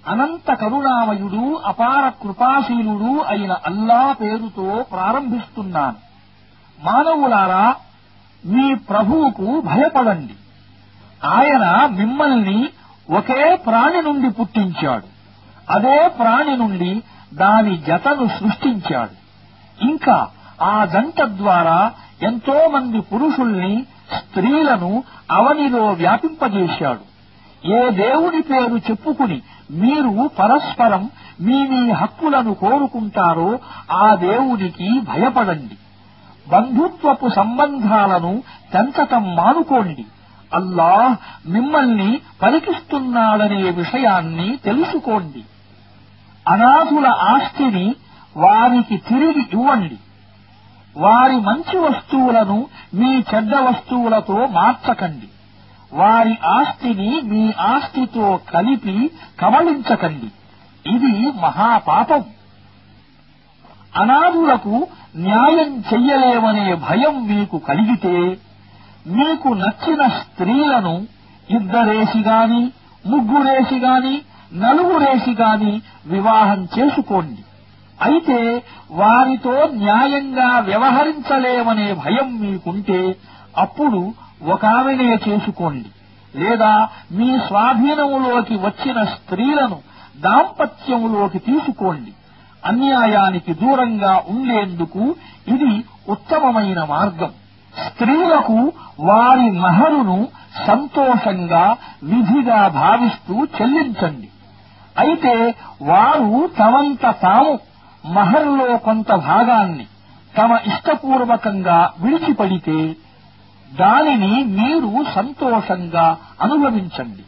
అనంత కరుణామయుడు అపార కృపాశీలుడు అయిన అల్లా పేరుతో ప్రారంభిస్తున్నాను మానవులారా మీ ప్రభువుకు భయపడండి ఆయన మిమ్మల్ని ఒకే ప్రాణి నుండి పుట్టించాడు అదే ప్రాణి నుండి దాని జతను సృష్టించాడు ఇంకా ఆ జంట ద్వారా ఎంతో మంది పురుషుల్ని స్త్రీలను అవనిలో వ్యాపింపజేశాడు ఏ దేవుని పేరు చెప్పుకుని మీరు పరస్పరం మీ మీ హక్కులను కోరుకుంటారో ఆ దేవునికి భయపడండి బంధుత్వపు సంబంధాలను పెంచటం మానుకోండి అల్లాహ్ మిమ్మల్ని పలికిస్తున్నాడనే విషయాన్ని తెలుసుకోండి అనాథుల ఆస్తిని వారికి తిరిగి ఇవ్వండి వారి మంచి వస్తువులను మీ చెడ్డ వస్తువులతో మార్చకండి వారి ఆస్తిని మీ ఆస్తితో కలిపి కబళించకండి ఇది మహాపాపం అనాథులకు న్యాయం చెయ్యలేమనే భయం మీకు కలిగితే మీకు నచ్చిన స్త్రీలను ఇద్దరేసి గాని ముగ్గురేసి గాని నలుగురేసి గాని వివాహం చేసుకోండి అయితే వారితో న్యాయంగా వ్యవహరించలేమనే భయం మీకుంటే అప్పుడు ఒకామెనే చేసుకోండి లేదా మీ స్వాధీనములోకి వచ్చిన స్త్రీలను దాంపత్యములోకి తీసుకోండి అన్యాయానికి దూరంగా ఉండేందుకు ఇది ఉత్తమమైన మార్గం స్త్రీలకు వారి మహరును సంతోషంగా విధిగా భావిస్తూ చెల్లించండి అయితే వారు తమంత తాము మహర్లో కొంత భాగాన్ని తమ ఇష్టపూర్వకంగా విడిచిపడితే దానిని మీరు సంతోషంగా అనుభవించండి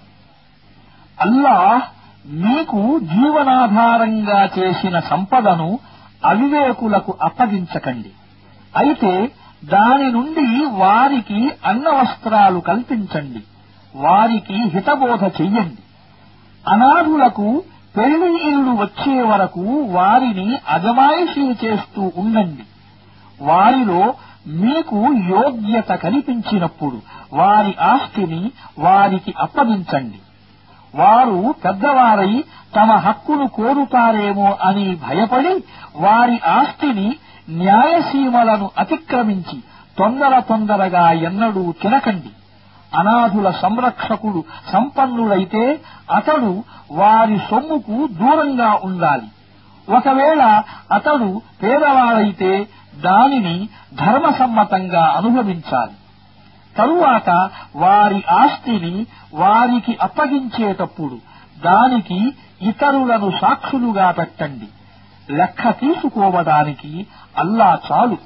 అల్లాహ్ మీకు జీవనాధారంగా చేసిన సంపదను అవివేకులకు అప్పగించకండి అయితే దాని నుండి వారికి అన్నవస్త్రాలు కల్పించండి వారికి హితబోధ చెయ్యండి అనాథులకు పెళ్లి ఇల్లు వచ్చే వరకు వారిని అజమాయిషీ చేస్తూ ఉండండి వారిలో మీకు యోగ్యత కనిపించినప్పుడు వారి ఆస్తిని వారికి అప్పగించండి వారు పెద్దవారై తమ హక్కును కోరుతారేమో అని భయపడి వారి ఆస్తిని న్యాయసీమలను అతిక్రమించి తొందర తొందరగా ఎన్నడూ తినకండి అనాథుల సంరక్షకుడు సంపన్నుడైతే అతడు వారి సొమ్ముకు దూరంగా ఉండాలి ఒకవేళ అతడు పేదవాడైతే దానిని ధర్మసమ్మతంగా అనుభవించాలి తరువాత వారి ఆస్తిని వారికి అప్పగించేటప్పుడు దానికి ఇతరులను సాక్షులుగా పెట్టండి లెక్క తీసుకోవడానికి అల్లా చాలు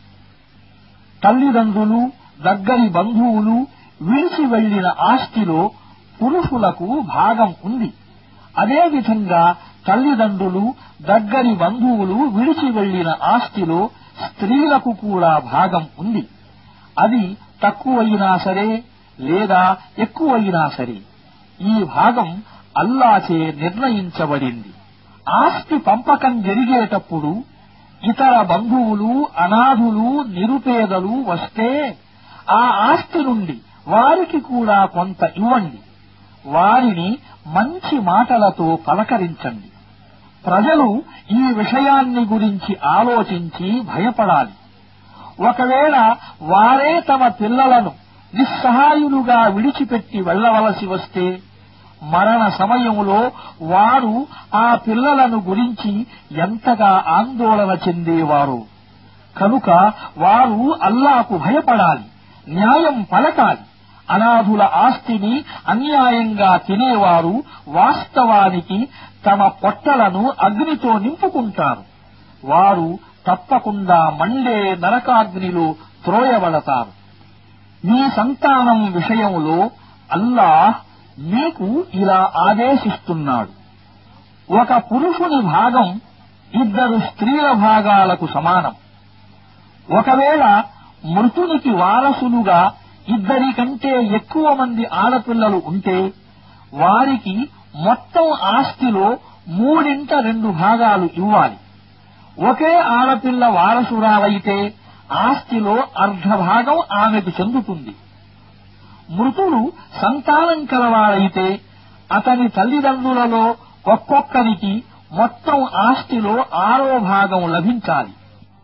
తల్లిదండ్రులు దగ్గరి బంధువులు విడిచి వెళ్లిన ఆస్తిలో పురుషులకు భాగం ఉంది అదేవిధంగా తల్లిదండ్రులు దగ్గరి బంధువులు విడిచి వెళ్లిన ఆస్తిలో స్త్రీలకు కూడా భాగం ఉంది అది తక్కువైనా సరే లేదా ఎక్కువైనా సరే ఈ భాగం అల్లాచే నిర్ణయించబడింది ఆస్తి పంపకం జరిగేటప్పుడు ఇతర బంధువులు అనాథులు నిరుపేదలు వస్తే ఆ ఆస్తి నుండి వారికి కూడా కొంత ఇవ్వండి వారిని మంచి మాటలతో పలకరించండి ప్రజలు ఈ విషయాన్ని గురించి ఆలోచించి భయపడాలి ఒకవేళ వారే తమ పిల్లలను నిస్సహాయులుగా విడిచిపెట్టి వెళ్లవలసి వస్తే మరణ సమయంలో వారు ఆ పిల్లలను గురించి ఎంతగా ఆందోళన చెందేవారు కనుక వారు అల్లాకు భయపడాలి న్యాయం పలకాలి అనాథుల ఆస్తిని అన్యాయంగా తినేవారు వాస్తవానికి తమ పొట్టలను అగ్నితో నింపుకుంటారు వారు తప్పకుండా మండే నరకాగ్నిలో త్రోయబడతారు మీ సంతానం విషయంలో అల్లాహ్ మీకు ఇలా ఆదేశిస్తున్నాడు ఒక పురుషుని భాగం ఇద్దరు స్త్రీల భాగాలకు సమానం ఒకవేళ మృతునికి వారసులుగా ఇద్దరి కంటే ఎక్కువ మంది ఆడపిల్లలు ఉంటే వారికి మొత్తం ఆస్తిలో మూడింట రెండు భాగాలు ఇవ్వాలి ఒకే ఆడపిల్ల వారసురాలైతే ఆస్తిలో అర్ధభాగం ఆమెకు చెందుతుంది మృతుడు సంతానం కలవాడైతే అతని తల్లిదండ్రులలో ఒక్కొక్కరికి మొత్తం ఆస్తిలో ఆరో భాగం లభించాలి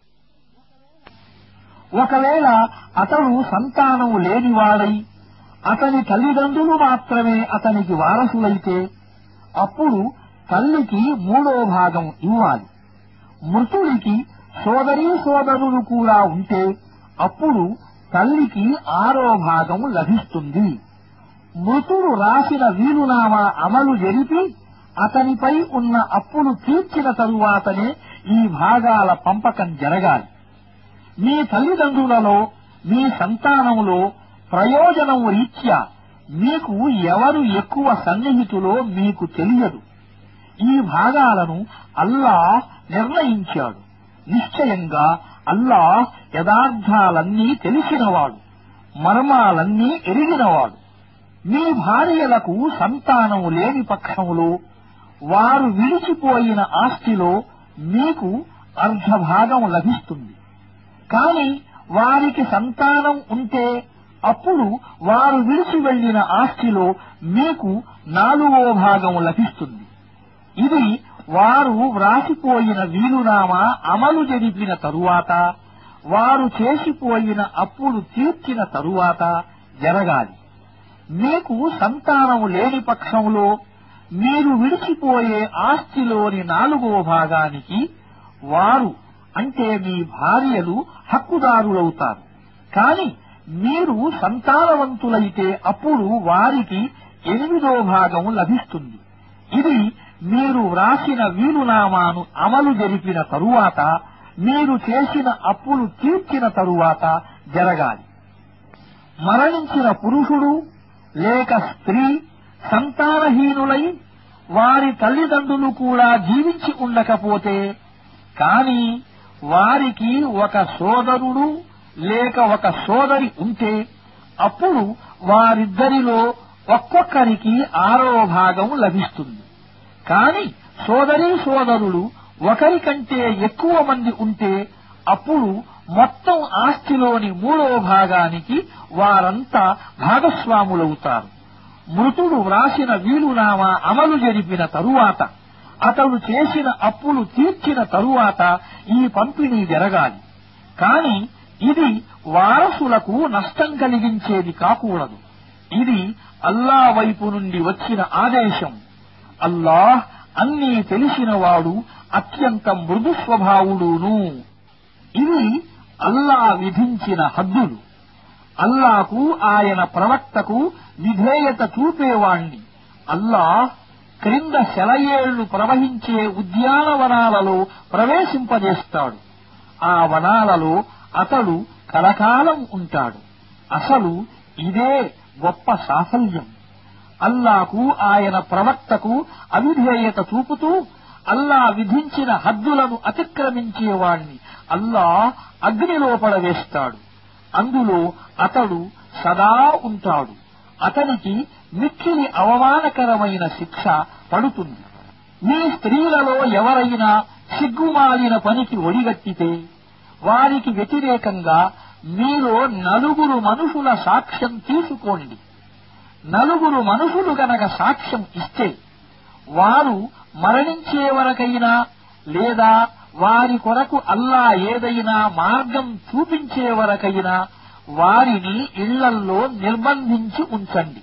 ఒకవేళ అతడు సంతానం లేనివాడై అతని తల్లిదండ్రులు మాత్రమే అతనికి వారసులైతే అప్పుడు తల్లికి మూడో భాగం ఇవ్వాలి మృతుడికి సోదరీ సోదరులు కూడా ఉంటే అప్పుడు తల్లికి ఆరో భాగం లభిస్తుంది మృతుడు రాసిన వీలునామా అమలు జరిపి అతనిపై ఉన్న అప్పులు తీర్చిన తరువాతనే ఈ భాగాల పంపకం జరగాలి మీ తల్లిదండ్రులలో మీ సంతానములో ప్రయోజనం రీత్యా మీకు ఎవరు ఎక్కువ సన్నిహితులో మీకు తెలియదు ఈ భాగాలను అల్లాహ్ నిర్ణయించాడు నిశ్చయంగా అల్లాహ్ యథార్థాలన్నీ తెలిసినవాడు మర్మాలన్నీ ఎరిగినవాడు మీ భార్యలకు సంతానం లేని పక్షములో వారు విడిచిపోయిన ఆస్తిలో మీకు అర్ధభాగం లభిస్తుంది కాని వారికి సంతానం ఉంటే అప్పుడు వారు విడిచి వెళ్లిన ఆస్తిలో మీకు నాలుగో భాగం లభిస్తుంది ఇది వారు వ్రాసిపోయిన వీలునామా అమలు జరిపిన తరువాత వారు చేసిపోయిన అప్పులు తీర్చిన తరువాత జరగాలి మీకు సంతానం లేని పక్షంలో మీరు విడిచిపోయే ఆస్తిలోని నాలుగో భాగానికి వారు అంటే మీ భార్యలు హక్కుదారులవుతారు కాని మీరు సంతానవంతులైతే అప్పుడు వారికి ఎనిమిదో భాగం లభిస్తుంది ఇది మీరు వ్రాసిన వీలునామాను అమలు జరిపిన తరువాత మీరు చేసిన అప్పులు తీర్చిన తరువాత జరగాలి మరణించిన పురుషుడు లేక స్త్రీ సంతానహీనులై వారి తల్లిదండ్రులు కూడా జీవించి ఉండకపోతే కాని వారికి ఒక సోదరుడు లేక ఒక సోదరి ఉంటే అప్పుడు వారిద్దరిలో ఒక్కొక్కరికి ఆరో భాగం లభిస్తుంది కాని సోదరీ సోదరులు ఒకరికంటే ఎక్కువ మంది ఉంటే అప్పుడు మొత్తం ఆస్తిలోని మూడో భాగానికి వారంతా భాగస్వాములవుతారు మృతుడు వ్రాసిన వీలునామా అమలు జరిపిన తరువాత అతడు చేసిన అప్పులు తీర్చిన తరువాత ఈ పంపిణీ జరగాలి కాని ఇది వారసులకు నష్టం కలిగించేది కాకూడదు ఇది అల్లా వైపు నుండి వచ్చిన ఆదేశం అల్లాహ్ అన్నీ తెలిసినవాడు అత్యంత మృదు స్వభావుడును ఇవి అల్లా విధించిన హద్దులు అల్లాకు ఆయన ప్రవక్తకు విధేయత చూపేవాణ్ణి అల్లాహ్ క్రింద శలయేళ్లు ప్రవహించే ఉద్యానవనాలలో ప్రవేశింపజేస్తాడు ఆ వనాలలో అతడు కలకాలం ఉంటాడు అసలు ఇదే గొప్ప సాఫల్యం అల్లాకు ఆయన ప్రవక్తకు అవిధేయత చూపుతూ అల్లా విధించిన హద్దులను అతిక్రమించేవాణ్ణి అల్లా అగ్నిలో పడవేస్తాడు అందులో అతడు సదా ఉంటాడు అతనికి మిక్కిలి అవమానకరమైన శిక్ష పడుతుంది మీ స్త్రీలలో ఎవరైనా సిగ్గుమాలిన పనికి ఒడిగట్టితే వారికి వ్యతిరేకంగా మీలో నలుగురు మనుషుల సాక్ష్యం తీసుకోండి నలుగురు మనుషులు గనక సాక్ష్యం ఇస్తే వారు మరణించే వరకైనా లేదా వారి కొరకు అల్లా ఏదైనా మార్గం చూపించే వరకైనా వారిని ఇళ్లల్లో నిర్బంధించి ఉంచండి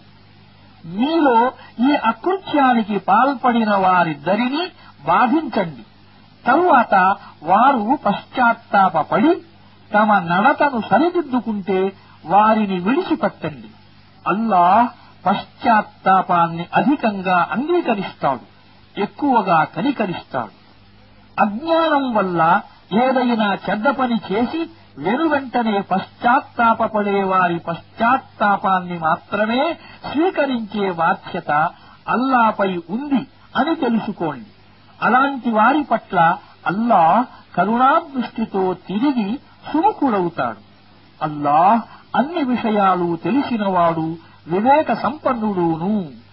మీలో ఈ అకృత్యానికి పాల్పడిన వారిద్దరినీ బాధించండి తరువాత వారు పశ్చాత్తాపడి తమ నడతను సరిదిద్దుకుంటే వారిని విడిచిపెట్టండి అల్లాహ్ పశ్చాత్తాపాన్ని అధికంగా అంగీకరిస్తాడు ఎక్కువగా కనికరిస్తాడు అజ్ఞానం వల్ల ఏదైనా చెడ్డ పని చేసి వెనువెంటనే పశ్చాత్తాపడే వారి పశ్చాత్తాపాన్ని మాత్రమే స్వీకరించే బాధ్యత అల్లాపై ఉంది అని తెలుసుకోండి అలాంటి వారి పట్ల అల్లాహ్ కరుణాదృష్టితో తిరిగి సుముఖుడవుతాడు అల్లాహ్ అన్ని విషయాలు తెలిసినవాడు వివేక సంపన్నుడును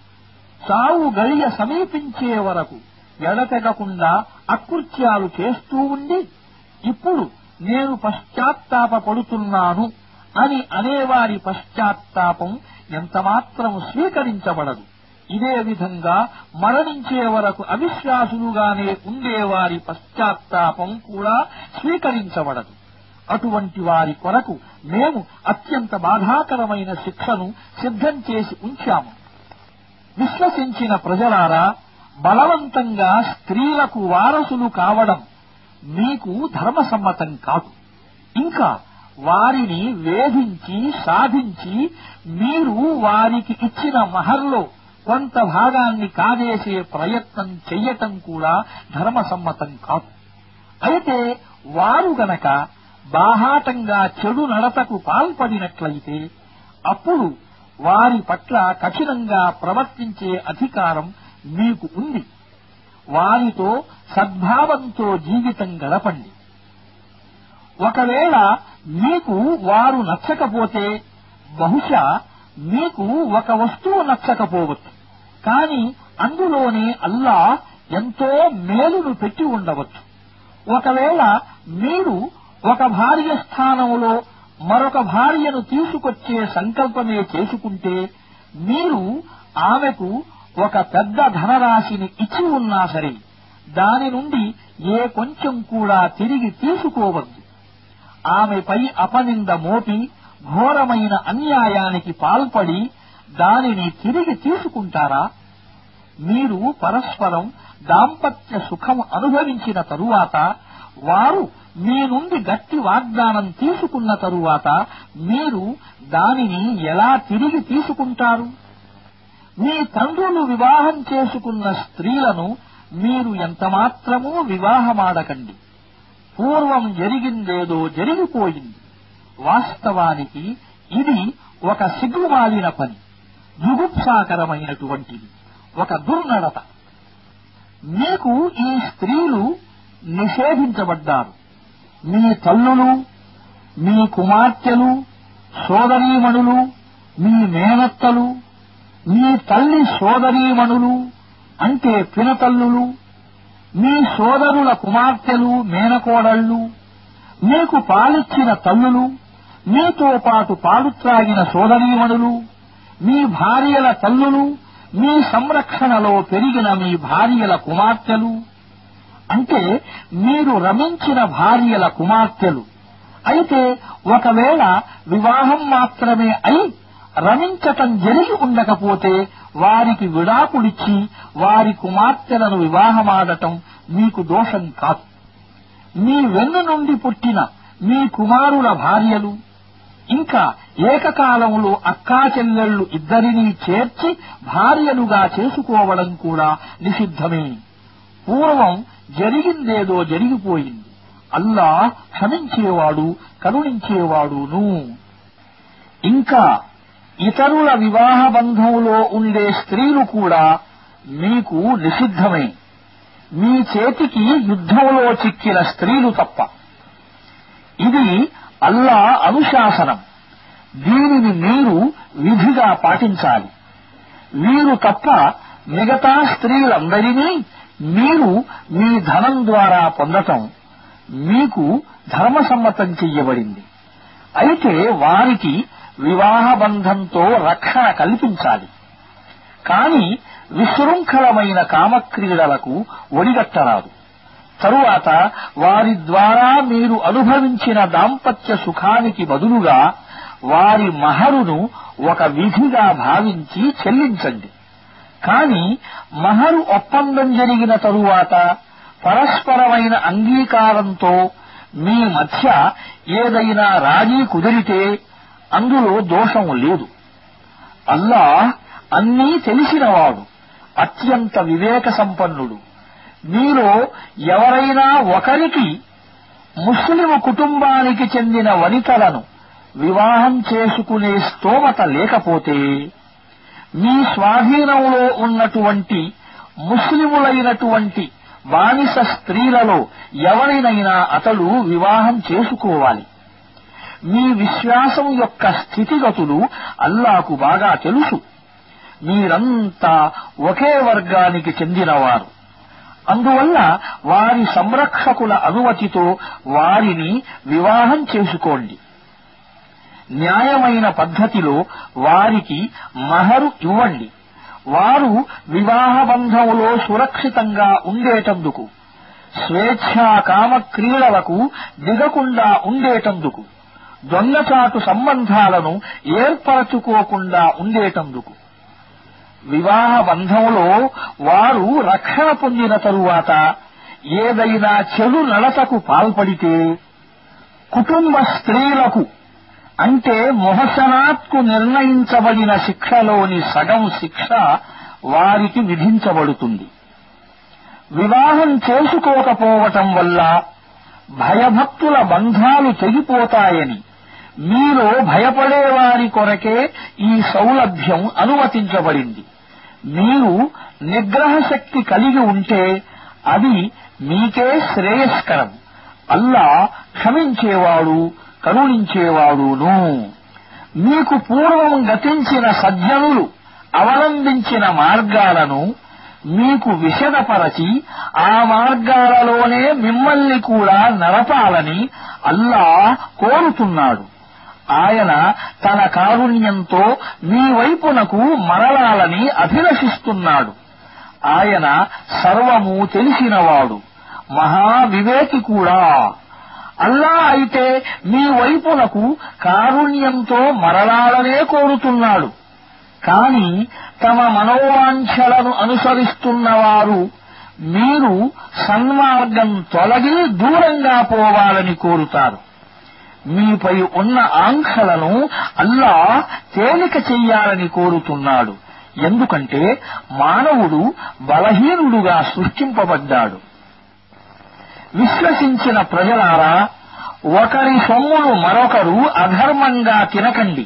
చావు గడియ సమీపించే వరకు ఎడతెగకుండా అకృత్యాలు చేస్తూ ఉండి ఇప్పుడు నేను పశ్చాత్తాపడుతున్నాను అని అనేవారి పశ్చాత్తాపం ఎంతమాత్రం స్వీకరించబడదు ఇదే విధంగా మరణించే వరకు అవిశ్వాసులుగానే ఉండేవారి పశ్చాత్తాపం కూడా స్వీకరించబడదు అటువంటి వారి కొరకు మేము అత్యంత బాధాకరమైన శిక్షను సిద్ధం చేసి ఉంచాము విశ్వసించిన ప్రజలారా బలవంతంగా స్త్రీలకు వారసులు కావడం మీకు ధర్మసమ్మతం కాదు ఇంకా వారిని వేధించి సాధించి మీరు వారికి ఇచ్చిన మహర్లో కొంత భాగాన్ని కాజేసే ప్రయత్నం చెయ్యటం కూడా ధర్మసమ్మతం కాదు అయితే వారు గనక బాహాటంగా చెడు నడతకు పాల్పడినట్లయితే అప్పుడు వారి పట్ల కఠినంగా ప్రవర్తించే అధికారం మీకు ఉంది వారితో సద్భావంతో జీవితం గడపండి ఒకవేళ మీకు వారు నచ్చకపోతే బహుశా మీకు ఒక వస్తువు నచ్చకపోవచ్చు కాని అందులోనే అల్లా ఎంతో మేలును పెట్టి ఉండవచ్చు ఒకవేళ మీరు ఒక భార్య స్థానంలో మరొక భార్యను తీసుకొచ్చే సంకల్పమే చేసుకుంటే మీరు ఆమెకు ఒక పెద్ద ధనరాశిని ఇచ్చి ఉన్నా సరే దాని నుండి ఏ కొంచెం కూడా తిరిగి తీసుకోవద్దు ఆమెపై అపనింద మోపి ఘోరమైన అన్యాయానికి పాల్పడి దానిని తిరిగి తీసుకుంటారా మీరు పరస్పరం దాంపత్య సుఖం అనుభవించిన తరువాత వారు మీ నుండి గట్టి వాగ్దానం తీసుకున్న తరువాత మీరు దానిని ఎలా తిరిగి తీసుకుంటారు మీ తండ్రులు వివాహం చేసుకున్న స్త్రీలను మీరు ఎంతమాత్రమూ వివాహమాడకండి పూర్వం జరిగిందేదో జరిగిపోయింది వాస్తవానికి ఇది ఒక సిగ్గుమాలిన పని జుగుప్సాకరమైనటువంటిది ఒక దుర్నడత మీకు ఈ స్త్రీలు నిషేధించబడ్డారు మీ తల్లులు మీ కుమార్తెలు సోదరీమణులు మీ మేనత్తలు మీ తల్లి సోదరీమణులు అంటే పినతల్లులు మీ సోదరుల కుమార్తెలు మేనకోడళ్లు మీకు పాలిచ్చిన తల్లులు మీతో పాటు పాలు త్రాగిన సోదరీమణులు మీ భార్యల తల్లులు మీ సంరక్షణలో పెరిగిన మీ భార్యల కుమార్తెలు అంటే మీరు రమించిన భార్యల కుమార్తెలు అయితే ఒకవేళ వివాహం మాత్రమే అయి రమించటం జరిగి ఉండకపోతే వారికి విడాకులిచ్చి వారి కుమార్తెలను వివాహమాడటం మీకు దోషం కాదు మీ వెన్ను నుండి పుట్టిన మీ కుమారుల భార్యలు ఇంకా ఏకకాలంలో అక్కా చెల్లెళ్లు ఇద్దరినీ చేర్చి భార్యలుగా చేసుకోవడం కూడా నిషిద్ధమే పూర్వం జరిగిందేదో జరిగిపోయింది అల్లా క్షమించేవాడు కరుణించేవాడును ఇంకా ఇతరుల వివాహ బంధంలో ఉండే స్త్రీలు కూడా మీకు నిషిద్ధమే మీ చేతికి యుద్ధంలో చిక్కిన స్త్రీలు తప్ప ఇది అల్లా అనుశాసనం దీనిని మీరు విధిగా పాటించాలి వీరు తప్ప మిగతా స్త్రీలందరినీ మీరు మీ ధనం ద్వారా పొందటం మీకు ధర్మసమ్మతం చెయ్యబడింది అయితే వారికి వివాహ బంధంతో రక్షణ కల్పించాలి కాని విశృంఖలమైన కామక్రీడలకు ఒడిగట్టరాదు తరువాత వారి ద్వారా మీరు అనుభవించిన దాంపత్య సుఖానికి బదులుగా వారి మహరును ఒక విధిగా భావించి చెల్లించండి కాని మహరు ఒప్పందం జరిగిన తరువాత పరస్పరమైన అంగీకారంతో మీ మధ్య ఏదైనా రాజీ కుదిరితే అందులో దోషం లేదు అల్లాహ్ అన్నీ తెలిసినవాడు అత్యంత వివేక సంపన్నుడు మీలో ఎవరైనా ఒకరికి ముస్లిము కుటుంబానికి చెందిన వనితలను వివాహం చేసుకునే స్తోమత లేకపోతే మీ స్వాధీనంలో ఉన్నటువంటి ముస్లిములైనటువంటి బానిస స్త్రీలలో ఎవరినైనా అతడు వివాహం చేసుకోవాలి మీ విశ్వాసం యొక్క స్థితిగతులు అల్లాకు బాగా తెలుసు మీరంతా ఒకే వర్గానికి చెందినవారు అందువల్ల వారి సంరక్షకుల అనుమతితో వారిని వివాహం చేసుకోండి న్యాయమైన పద్ధతిలో వారికి మహరు ఇవ్వండి వారు వివాహ బంధంలో సురక్షితంగా ఉండేటందుకు స్వేచ్ఛా కామ క్రీడలకు దిగకుండా ఉండేటందుకు దొంగచాటు సంబంధాలను ఏర్పరచుకోకుండా ఉండేటందుకు వివాహ బంధంలో వారు రక్షణ పొందిన తరువాత ఏదైనా చెడు నడతకు పాల్పడితే కుటుంబ స్త్రీలకు అంటే మొహసనాత్కు నిర్ణయించబడిన శిక్షలోని సగం శిక్ష వారికి విధించబడుతుంది వివాహం చేసుకోకపోవటం వల్ల భయభక్తుల బంధాలు తెగిపోతాయని మీలో భయపడేవారి కొరకే ఈ సౌలభ్యం అనుమతించబడింది మీరు నిగ్రహ శక్తి కలిగి ఉంటే అది మీకే శ్రేయస్కరం అల్లా క్షమించేవాడు కరుణించేవాడును మీకు పూర్వం గతించిన సజ్జనులు అవలంబించిన మార్గాలను మీకు విషదపరచి ఆ మార్గాలలోనే మిమ్మల్ని కూడా నడపాలని అల్లా కోరుతున్నాడు ఆయన తన కారుణ్యంతో మీ వైపునకు మరలాలని అభిలషిస్తున్నాడు ఆయన సర్వము తెలిసినవాడు మహావివేకి కూడా అల్లా అయితే మీ వైపునకు కారుణ్యంతో మరలాలనే కోరుతున్నాడు కాని తమ మనోవాంఛలను అనుసరిస్తున్నవారు మీరు సన్మార్గం తొలగి దూరంగా పోవాలని కోరుతారు మీపై ఉన్న ఆంక్షలను అల్లా తేలిక చెయ్యాలని కోరుతున్నాడు ఎందుకంటే మానవుడు బలహీనుడుగా సృష్టింపబడ్డాడు విశ్వసించిన ప్రజలారా ఒకరి సొమ్మును మరొకరు అధర్మంగా తినకండి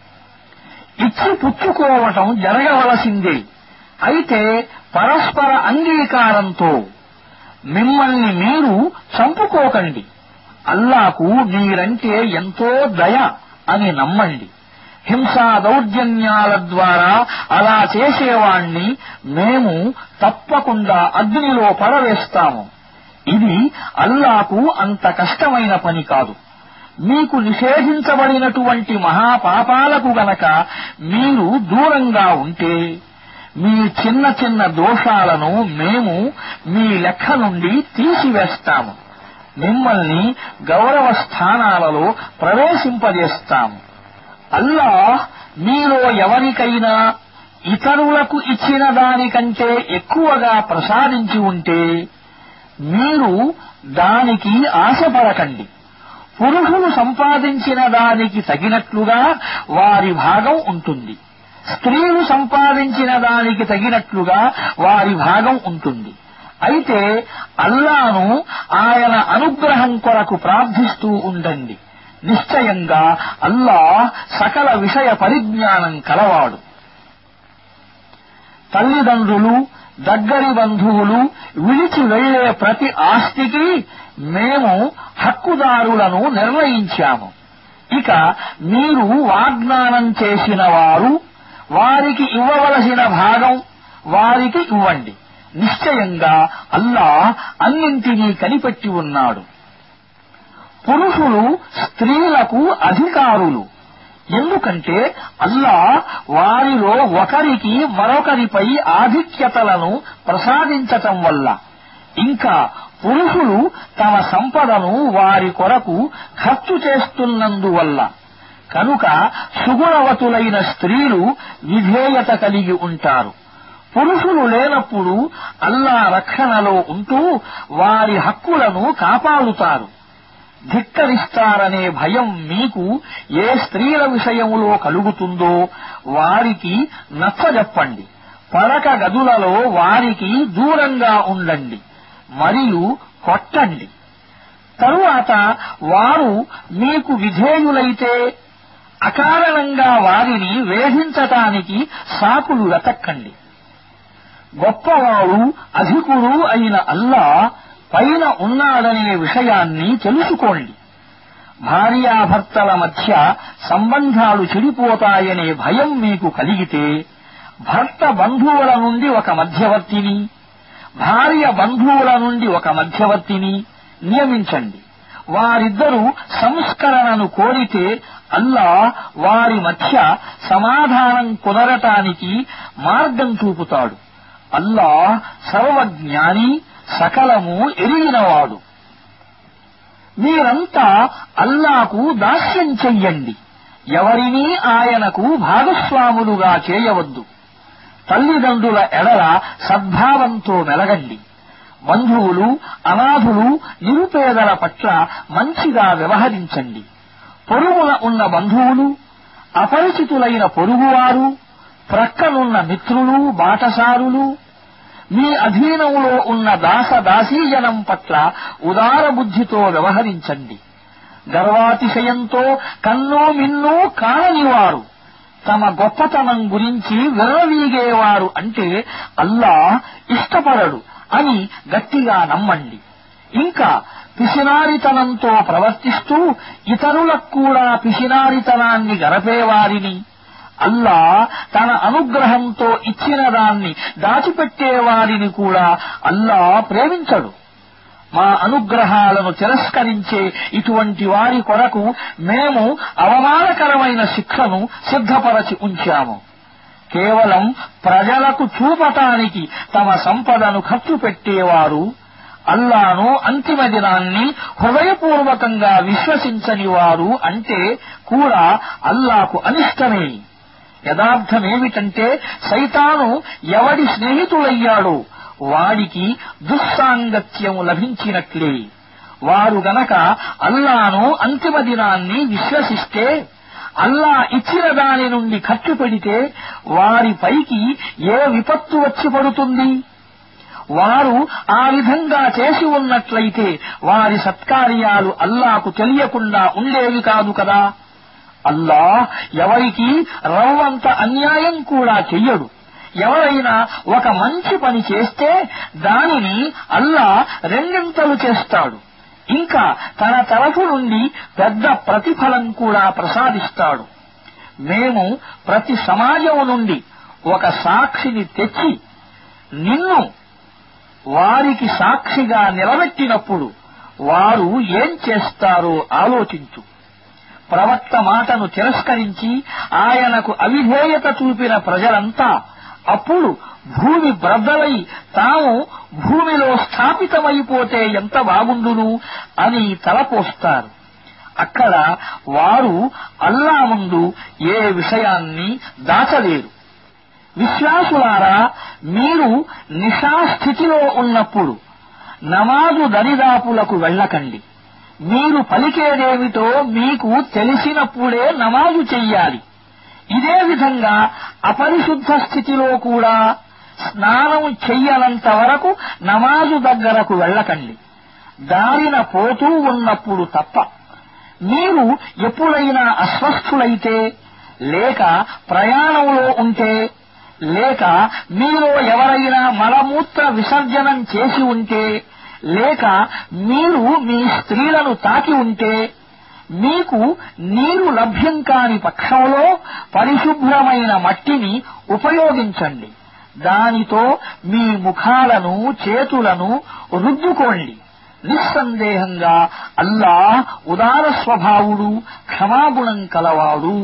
ఇచ్చి పుచ్చుకోవటం జరగవలసిందే అయితే పరస్పర అంగీకారంతో మిమ్మల్ని మీరు చంపుకోకండి అల్లాకు మీరంటే ఎంతో దయ అని నమ్మండి హింసా దౌర్జన్యాల ద్వారా అలా చేసేవాణ్ణి మేము తప్పకుండా అగ్నిలో పడవేస్తాము ఇది అల్లాకు అంత కష్టమైన పని కాదు మీకు నిషేధించబడినటువంటి మహాపాపాలకు గనక మీరు దూరంగా ఉంటే మీ చిన్న చిన్న దోషాలను మేము మీ లెక్క నుండి తీసివేస్తాము మిమ్మల్ని గౌరవ స్థానాలలో ప్రవేశింపజేస్తాము అల్లా మీలో ఎవరికైనా ఇతరులకు ఇచ్చిన దానికంటే ఎక్కువగా ప్రసాదించి ఉంటే మీరు దానికి ఆశపడకండి పురుషులు సంపాదించిన దానికి తగినట్లుగా వారి భాగం ఉంటుంది స్త్రీలు సంపాదించిన దానికి తగినట్లుగా వారి భాగం ఉంటుంది అయితే అల్లాను ఆయన అనుగ్రహం కొరకు ప్రార్థిస్తూ ఉండండి నిశ్చయంగా అల్లా సకల విషయ పరిజ్ఞానం కలవాడు తల్లిదండ్రులు దగ్గరి బంధువులు విడిచి వెళ్లే ప్రతి ఆస్తికి మేము హక్కుదారులను నిర్ణయించాము ఇక మీరు వాగ్దానం చేసిన వారు వారికి ఇవ్వవలసిన భాగం వారికి ఇవ్వండి నిశ్చయంగా అల్లా అన్నింటినీ కనిపెట్టి ఉన్నాడు పురుషులు స్త్రీలకు అధికారులు ఎందుకంటే అల్లా వారిలో ఒకరికి మరొకరిపై ఆధిక్యతలను ప్రసాదించటం వల్ల ఇంకా పురుషులు తమ సంపదను వారి కొరకు ఖర్చు చేస్తున్నందువల్ల కనుక సుగుణవతులైన స్త్రీలు విధేయత కలిగి ఉంటారు పురుషులు లేనప్పుడు అల్లా రక్షణలో ఉంటూ వారి హక్కులను కాపాడుతారు ధిక్కరిస్తారనే భయం మీకు ఏ స్త్రీల విషయములో కలుగుతుందో వారికి నచ్చజెప్పండి పడక గదులలో వారికి దూరంగా ఉండండి మరియు కొట్టండి తరువాత వారు మీకు విధేయులైతే అకారణంగా వారిని వేధించటానికి సాకులు వెతక్కండి గొప్పవాడు అధికుడు అయిన అల్లా పైన ఉన్నాడనే విషయాన్ని తెలుసుకోండి భార్యాభర్తల మధ్య సంబంధాలు చెడిపోతాయనే భయం మీకు కలిగితే భర్త బంధువుల నుండి ఒక మధ్యవర్తిని భార్య బంధువుల నుండి ఒక మధ్యవర్తిని నియమించండి వారిద్దరూ సంస్కరణను కోరితే అల్లా వారి మధ్య సమాధానం కుదరటానికి మార్గం చూపుతాడు అల్లా సర్వజ్ఞాని సకలము ఎరిగినవాడు మీరంతా అల్లాకు దాస్యం చెయ్యండి ఎవరినీ ఆయనకు భాగస్వాములుగా చేయవద్దు తల్లిదండ్రుల ఎడల సద్భావంతో మెలగండి బంధువులు అనాథులు నిరుపేదల పట్ల మంచిగా వ్యవహరించండి పొరుగున ఉన్న బంధువులు అపరిచితులైన పొరుగువారు ప్రక్కనున్న మిత్రులు బాటసారులు మీ అధీనంలో ఉన్న దాస దాసీజనం పట్ల ఉదార బుద్ధితో వ్యవహరించండి గర్వాతిశయంతో కన్నో మిన్నో కాననివారు తమ గొప్పతనం గురించి విర్రవీగేవారు అంటే అల్లా ఇష్టపడడు అని గట్టిగా నమ్మండి ఇంకా పిసినారితనంతో ప్రవర్తిస్తూ ఇతరులకు కూడా పిసినారితనాన్ని గరపేవారిని అల్లా తన అనుగ్రహంతో ఇచ్చిన దాన్ని దాచిపెట్టేవారిని కూడా అల్లా ప్రేమించడు మా అనుగ్రహాలను తిరస్కరించే ఇటువంటి వారి కొరకు మేము అవమానకరమైన శిక్షను సిద్ధపరచి ఉంచాము కేవలం ప్రజలకు చూపటానికి తమ సంపదను ఖర్చు పెట్టేవారు అల్లాను అంతిమ దినాన్ని హృదయపూర్వకంగా విశ్వసించని వారు అంటే కూడా అల్లాకు అనిష్టమే యథార్థమేమిటంటే సైతాను ఎవడి స్నేహితుడయ్యాడో వాడికి దుస్సాంగత్యం లభించినట్లే వారు గనక అల్లాను అంతిమ దినాన్ని విశ్వసిస్తే అల్లా ఇచ్చిన దాని నుండి ఖర్చు పెడితే వారిపైకి ఏ విపత్తు వచ్చి పడుతుంది వారు ఆ విధంగా చేసి ఉన్నట్లయితే వారి సత్కార్యాలు అల్లాకు తెలియకుండా ఉండేవి కాదు కదా అల్లా ఎవరికి రవ్వంత అన్యాయం కూడా చెయ్యడు ఎవరైనా ఒక మంచి పని చేస్తే దానిని అల్లా రెండింతలు చేస్తాడు ఇంకా తన తరఫు నుండి పెద్ద ప్రతిఫలం కూడా ప్రసాదిస్తాడు మేము ప్రతి సమాజం నుండి ఒక సాక్షిని తెచ్చి నిన్ను వారికి సాక్షిగా నిలబెట్టినప్పుడు వారు ఏం చేస్తారో ఆలోచించు ప్రవక్త మాటను తిరస్కరించి ఆయనకు అవిధేయత చూపిన ప్రజలంతా అప్పుడు భూమి బ్రద్దలై తాము భూమిలో స్థాపితమైపోతే ఎంత బాగుండును అని తలపోస్తారు అక్కడ వారు అల్లా ముందు ఏ విషయాన్ని దాచలేరు విశ్వాసులారా మీరు నిషాస్థితిలో ఉన్నప్పుడు నమాజు దరిదాపులకు వెళ్ళకండి మీరు పలికేదేమిటో మీకు తెలిసినప్పుడే నమాజు చెయ్యాలి ఇదే విధంగా అపరిశుద్ధ స్థితిలో కూడా స్నానం చెయ్యనంత వరకు నమాజు దగ్గరకు వెళ్ళకండి దారిన పోతూ ఉన్నప్పుడు తప్ప మీరు ఎప్పుడైనా అస్వస్థులైతే లేక ప్రయాణంలో ఉంటే లేక మీలో ఎవరైనా మలమూత్ర విసర్జనం చేసి ఉంటే లేక మీరు మీ స్త్రీలను తాకి ఉంటే మీకు నీరు లభ్యం కాని పక్షంలో పరిశుభ్రమైన మట్టిని ఉపయోగించండి దానితో మీ ముఖాలను చేతులను రుద్దుకోండి నిస్సందేహంగా అల్లా ఉదార స్వభావుడు క్షమాగుణం కలవాడు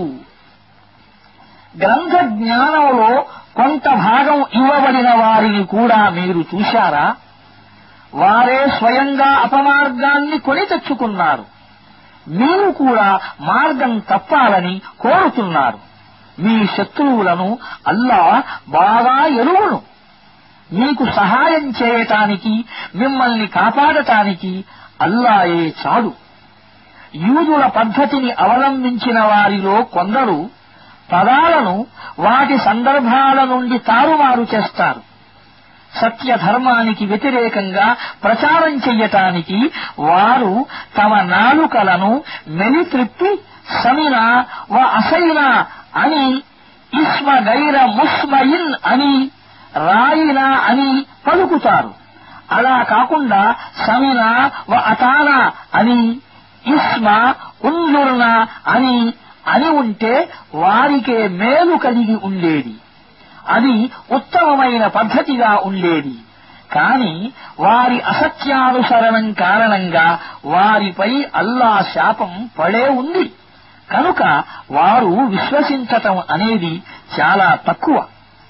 గ్రంథ జ్ఞానంలో కొంత భాగం ఇవ్వబడిన వారిని కూడా మీరు చూశారా వారే స్వయంగా అపమార్గాన్ని కొని తెచ్చుకున్నారు మీరు కూడా మార్గం తప్పాలని కోరుతున్నారు మీ శత్రువులను అల్లా బాగా ఎరువును మీకు సహాయం చేయటానికి మిమ్మల్ని కాపాడటానికి అల్లాయే చాలు యూదుల పద్ధతిని అవలంబించిన వారిలో కొందరు పదాలను వాటి సందర్భాల నుండి తారుమారు చేస్తారు సత్యధర్మానికి వ్యతిరేకంగా ప్రచారం చెయ్యటానికి వారు తమ నాలుకలను మెలిత్రిప్పి సమినా వ అసైనా అని ఇస్మ గైర ముస్మయిన్ అని రాయినా అని పలుకుతారు అలా కాకుండా సమినా వ అతానా అని ఇస్మ ఉంజుర్నా అని అని ఉంటే వారికే మేలు కలిగి ఉండేది అది ఉత్తమమైన పద్ధతిగా ఉండేది కాని వారి అసత్యానుసరణం కారణంగా వారిపై అల్లా శాపం పడే ఉంది కనుక వారు విశ్వసించటం అనేది చాలా తక్కువ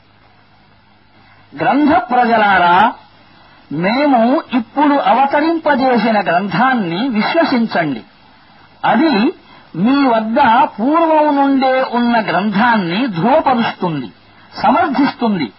గ్రంథ ప్రజలారా మేము ఇప్పుడు అవతరింపజేసిన గ్రంథాన్ని విశ్వసించండి అది మీ వద్ద పూర్వం నుండే ఉన్న గ్రంథాన్ని ధృవపరుస్తుంది సమర్థిస్తుంది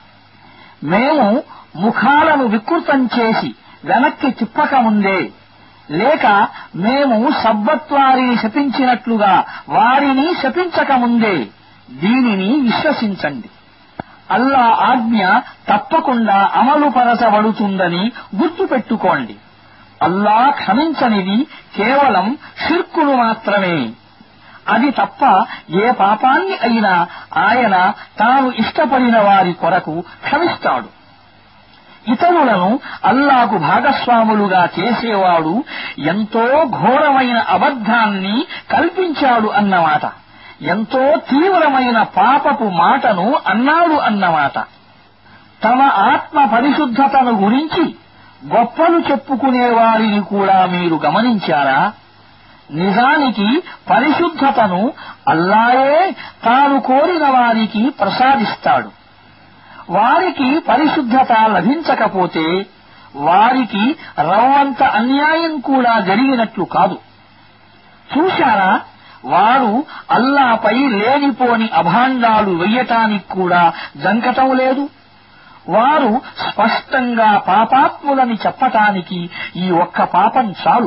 మేము ముఖాలను వికృతం చేసి వెనక్కి తిప్పకముందే లేక మేము సబ్బత్వారిని శపించినట్లుగా వారిని శపించకముందే దీనిని విశ్వసించండి అల్లా ఆజ్ఞ తప్పకుండా అమలుపరచబడుతుందని గుర్తుపెట్టుకోండి అల్లా క్షమించనిది కేవలం షిర్కును మాత్రమే అది తప్ప ఏ పాపాన్ని అయినా ఆయన తాను ఇష్టపడిన వారి కొరకు క్షమిస్తాడు ఇతరులను అల్లాకు భాగస్వాములుగా చేసేవాడు ఎంతో ఘోరమైన అబద్ధాన్ని కల్పించాడు అన్నమాట ఎంతో తీవ్రమైన పాపపు మాటను అన్నాడు అన్నమాట తమ ఆత్మ పరిశుద్ధతను గురించి గొప్పలు చెప్పుకునే వారిని కూడా మీరు గమనించారా నిజానికి పరిశుద్ధతను అల్లాయే తాను కోరిన వారికి ప్రసాదిస్తాడు వారికి పరిశుద్ధత లభించకపోతే వారికి రవ్వంత అన్యాయం కూడా జరిగినట్లు కాదు చూశారా వారు అల్లాపై లేనిపోని అభాండాలు వెయ్యటానికి కూడా జంకటం లేదు వారు స్పష్టంగా పాపాత్ములని చెప్పటానికి ఈ ఒక్క పాపం చాలు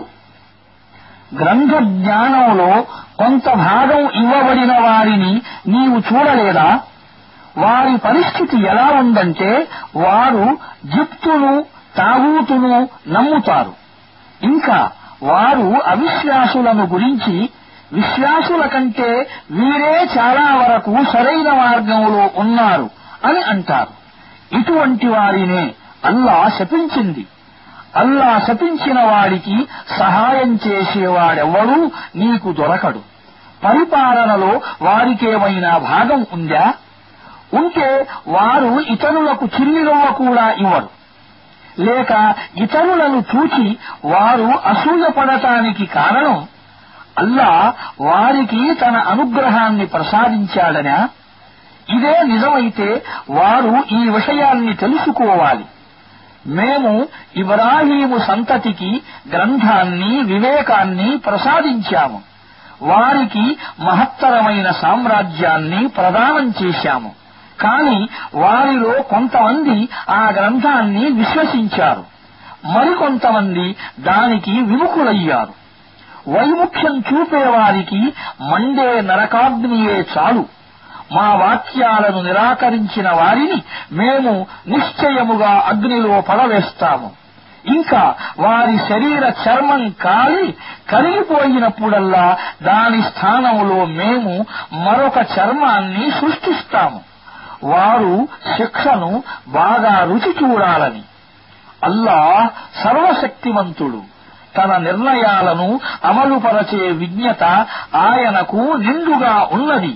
గ్రంథ జ్ఞానంలో కొంత భాగం ఇవ్వబడిన వారిని నీవు చూడలేదా వారి పరిస్థితి ఎలా ఉందంటే వారు జిప్తును తాగూతును నమ్ముతారు ఇంకా వారు అవిశ్వాసులను గురించి విశ్వాసుల కంటే వీరే చాలా వరకు సరైన మార్గంలో ఉన్నారు అని అంటారు ఇటువంటి వారినే అల్లా శపించింది అల్లా శపించిన వాడికి సహాయం చేసేవాడెవ్వడూ నీకు దొరకడు పరిపాలనలో వారికేమైనా భాగం ఉందా ఉంటే వారు ఇతరులకు చిల్లిరవ్వ కూడా ఇవ్వరు లేక ఇతరులను చూచి వారు అసూయపడటానికి కారణం అల్లా వారికి తన అనుగ్రహాన్ని ప్రసాదించాడనా ఇదే నిజమైతే వారు ఈ విషయాన్ని తెలుసుకోవాలి మేము ఇబ్రాహీము సంతతికి గ్రంథాన్ని వివేకాన్ని ప్రసాదించాము వారికి మహత్తరమైన సామ్రాజ్యాన్ని ప్రదానం చేశాము కాని వారిలో కొంతమంది ఆ గ్రంథాన్ని విశ్వసించారు మరికొంతమంది దానికి విముఖులయ్యారు వైముఖ్యం చూపేవారికి మండే నరకాగ్నియే చాలు మా వాక్యాలను నిరాకరించిన వారిని మేము నిశ్చయముగా అగ్నిలో పడవేస్తాము ఇంకా వారి శరీర చర్మం కాలి కరిగిపోయినప్పుడల్లా దాని స్థానంలో మేము మరొక చర్మాన్ని సృష్టిస్తాము వారు శిక్షను బాగా రుచి చూడాలని అల్లా సర్వశక్తివంతుడు తన నిర్ణయాలను అమలుపరచే విజ్ఞత ఆయనకు నిండుగా ఉన్నది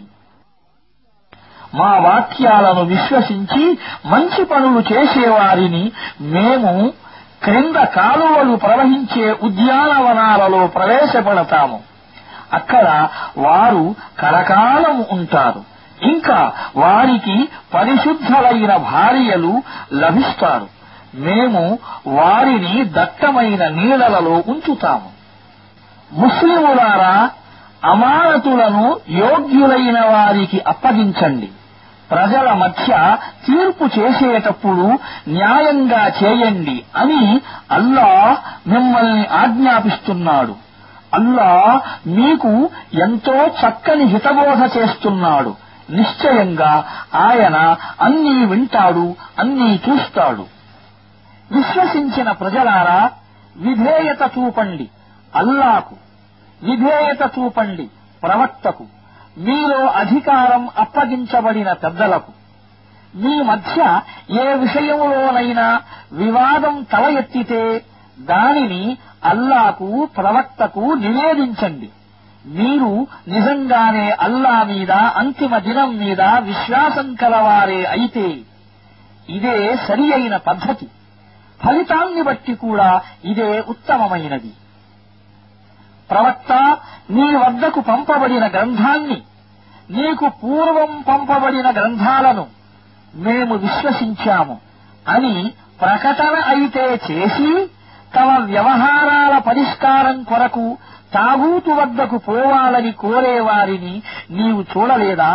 మా వాక్యాలను విశ్వసించి మంచి పనులు చేసేవారిని మేము క్రింద కాలువలు ప్రవహించే ఉద్యానవనాలలో ప్రవేశపెడతాము అక్కడ వారు కలకాలం ఉంటారు ఇంకా వారికి పరిశుద్ధులైన భార్యలు లభిస్తారు మేము వారిని దట్టమైన నీడలలో ఉంచుతాము ముస్లిములారా అమానతులను యోగ్యులైన వారికి అప్పగించండి ప్రజల మధ్య తీర్పు చేసేటప్పుడు న్యాయంగా చేయండి అని అల్లా మిమ్మల్ని ఆజ్ఞాపిస్తున్నాడు అల్లా మీకు ఎంతో చక్కని హితబోధ చేస్తున్నాడు నిశ్చయంగా ఆయన అన్నీ వింటాడు అన్నీ చూస్తాడు విశ్వసించిన ప్రజలారా విధేయత చూపండి అల్లాకు విధేయత చూపండి ప్రవక్తకు మీలో అధికారం అప్పగించబడిన పెద్దలకు మీ మధ్య ఏ విషయంలోనైనా వివాదం తల ఎత్తితే దానిని అల్లాకు ప్రవక్తకు నివేదించండి మీరు నిజంగానే అల్లా మీద అంతిమ దినం మీద విశ్వాసం కలవారే అయితే ఇదే సరి అయిన పద్ధతి ఫలితాన్ని బట్టి కూడా ఇదే ఉత్తమమైనది ప్రవక్త నీ వద్దకు పంపబడిన గ్రంథాన్ని నీకు పూర్వం పంపబడిన గ్రంథాలను మేము విశ్వసించాము అని ప్రకటన అయితే చేసి తమ వ్యవహారాల పరిష్కారం కొరకు తాగూతు వద్దకు పోవాలని కోరేవారిని నీవు చూడలేదా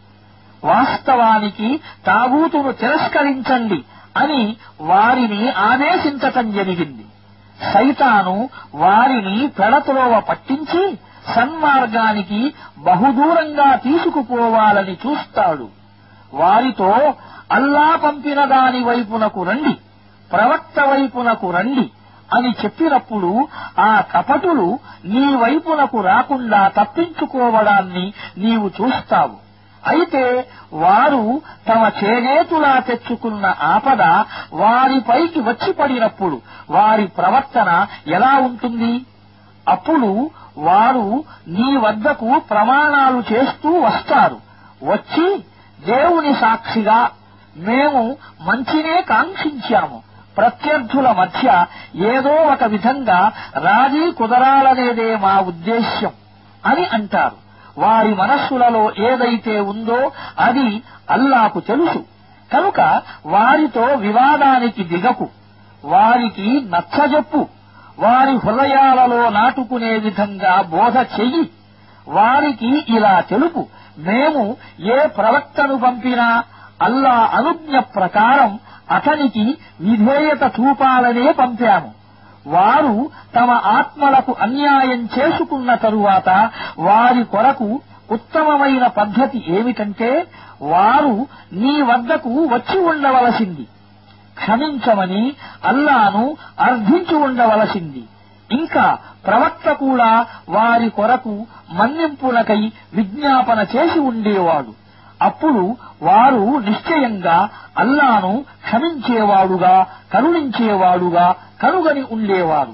వాస్తవానికి తాగూతును తిరస్కరించండి అని వారిని ఆదేశించటం జరిగింది సైతాను వారిని పెడత్రోవ పట్టించి సన్మార్గానికి బహుదూరంగా తీసుకుపోవాలని చూస్తాడు వారితో అల్లా పంపిన దాని వైపునకు రండి ప్రవక్త వైపునకు రండి అని చెప్పినప్పుడు ఆ కపటులు నీ వైపునకు రాకుండా తప్పించుకోవడాన్ని నీవు చూస్తావు అయితే వారు తమ చేనేతులా తెచ్చుకున్న ఆపద వారిపైకి వచ్చి పడినప్పుడు వారి ప్రవర్తన ఎలా ఉంటుంది అప్పుడు వారు నీ వద్దకు ప్రమాణాలు చేస్తూ వస్తారు వచ్చి దేవుని సాక్షిగా మేము మంచినే కాంక్షించాము ప్రత్యర్థుల మధ్య ఏదో ఒక విధంగా రాజీ కుదరాలనేదే మా ఉద్దేశ్యం అని అంటారు వారి మనస్సులలో ఏదైతే ఉందో అది అల్లాకు తెలుసు కనుక వారితో వివాదానికి దిగకు వారికి నచ్చజెప్పు వారి హృదయాలలో నాటుకునే విధంగా బోధ చెయ్యి వారికి ఇలా తెలుపు మేము ఏ ప్రవక్తను పంపినా అల్లా అనుజ్ఞ ప్రకారం అతనికి విధేయత చూపాలనే పంపాము వారు తమ ఆత్మలకు అన్యాయం చేసుకున్న తరువాత వారి కొరకు ఉత్తమమైన పద్ధతి ఏమిటంటే వారు నీ వద్దకు వచ్చి ఉండవలసింది క్షమించమని అల్లాను అర్థించి ఉండవలసింది ఇంకా ప్రవక్త కూడా వారి కొరకు మన్నింపునకై విజ్ఞాపన చేసి ఉండేవాడు అప్పుడు వారు నిశ్చయంగా అల్లాను క్షమించేవాడుగా కరుణించేవాడుగా కనుగని ఉండేవారు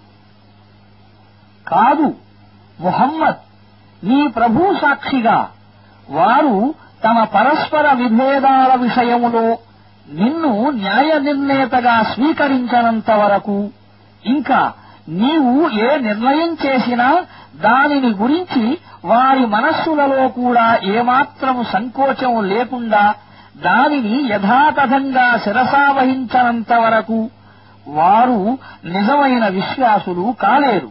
కాదు ముహమ్మద్ నీ ప్రభు సాక్షిగా వారు తమ పరస్పర విభేదాల విషయములో నిన్ను న్యాయ నిర్ణేతగా స్వీకరించనంత వరకు ఇంకా నీవు ఏ నిర్ణయం చేసినా దానిని గురించి వారి మనస్సులలో కూడా ఏమాత్రము సంకోచం లేకుండా దానిని యథాతథంగా శిరసావహించనంత వరకు వారు నిజమైన విశ్వాసులు కాలేరు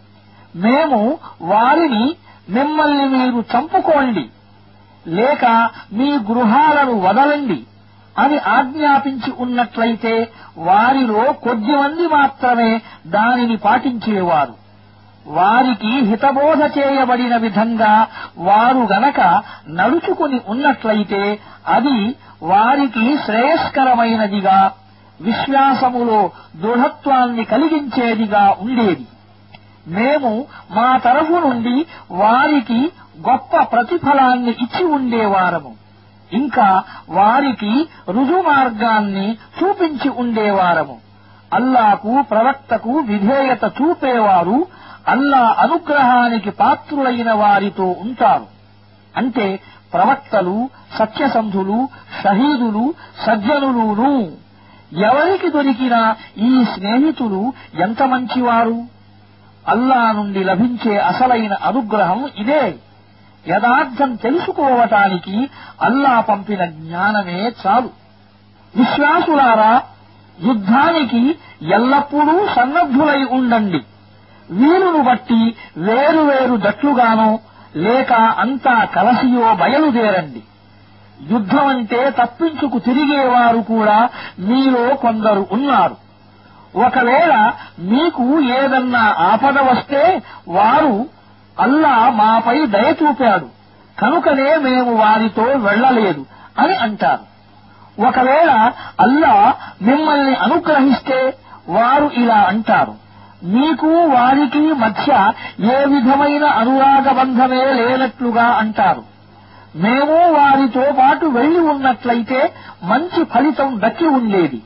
మేము వారిని మిమ్మల్ని మీరు చంపుకోండి లేక మీ గృహాలను వదలండి అని ఆజ్ఞాపించి ఉన్నట్లయితే వారిలో కొద్దిమంది మాత్రమే దానిని పాటించేవారు వారికి హితబోధ చేయబడిన విధంగా వారు గనక నడుచుకుని ఉన్నట్లయితే అది వారికి శ్రేయస్కరమైనదిగా విశ్వాసములో దృఢత్వాన్ని కలిగించేదిగా ఉండేది మేము మా తరఫు నుండి వారికి గొప్ప ప్రతిఫలాన్ని ఇచ్చి ఉండేవారము ఇంకా వారికి రుజు మార్గాన్ని చూపించి ఉండేవారము అల్లాకు ప్రవక్తకు విధేయత చూపేవారు అల్లా అనుగ్రహానికి పాత్రులైన వారితో ఉంటారు అంటే ప్రవక్తలు సత్యసంధులు షహీదులు సజ్జనులును ఎవరికి దొరికినా ఈ స్నేహితులు ఎంత మంచివారు అల్లా నుండి లభించే అసలైన అనుగ్రహం ఇదే యథార్థం తెలుసుకోవటానికి అల్లా పంపిన జ్ఞానమే చాలు విశ్వాసులారా యుద్ధానికి ఎల్లప్పుడూ సన్నద్ధులై ఉండండి వీలును బట్టి వేరువేరు జట్లుగానో లేక అంతా కలసియో బయలుదేరండి యుద్ధమంటే తప్పించుకు తిరిగేవారు కూడా మీలో కొందరు ఉన్నారు ఒకవేళ మీకు ఏదన్నా ఆపద వస్తే వారు అల్లా మాపై దయ చూపాడు కనుకనే మేము వారితో వెళ్లలేదు అని అంటారు ఒకవేళ అల్లా మిమ్మల్ని అనుగ్రహిస్తే వారు ఇలా అంటారు మీకు వారికి మధ్య ఏ విధమైన అనురాగ బంధమే లేనట్లుగా అంటారు మేము వారితో పాటు వెళ్లి ఉన్నట్లయితే మంచి ఫలితం దక్కి ఉండేది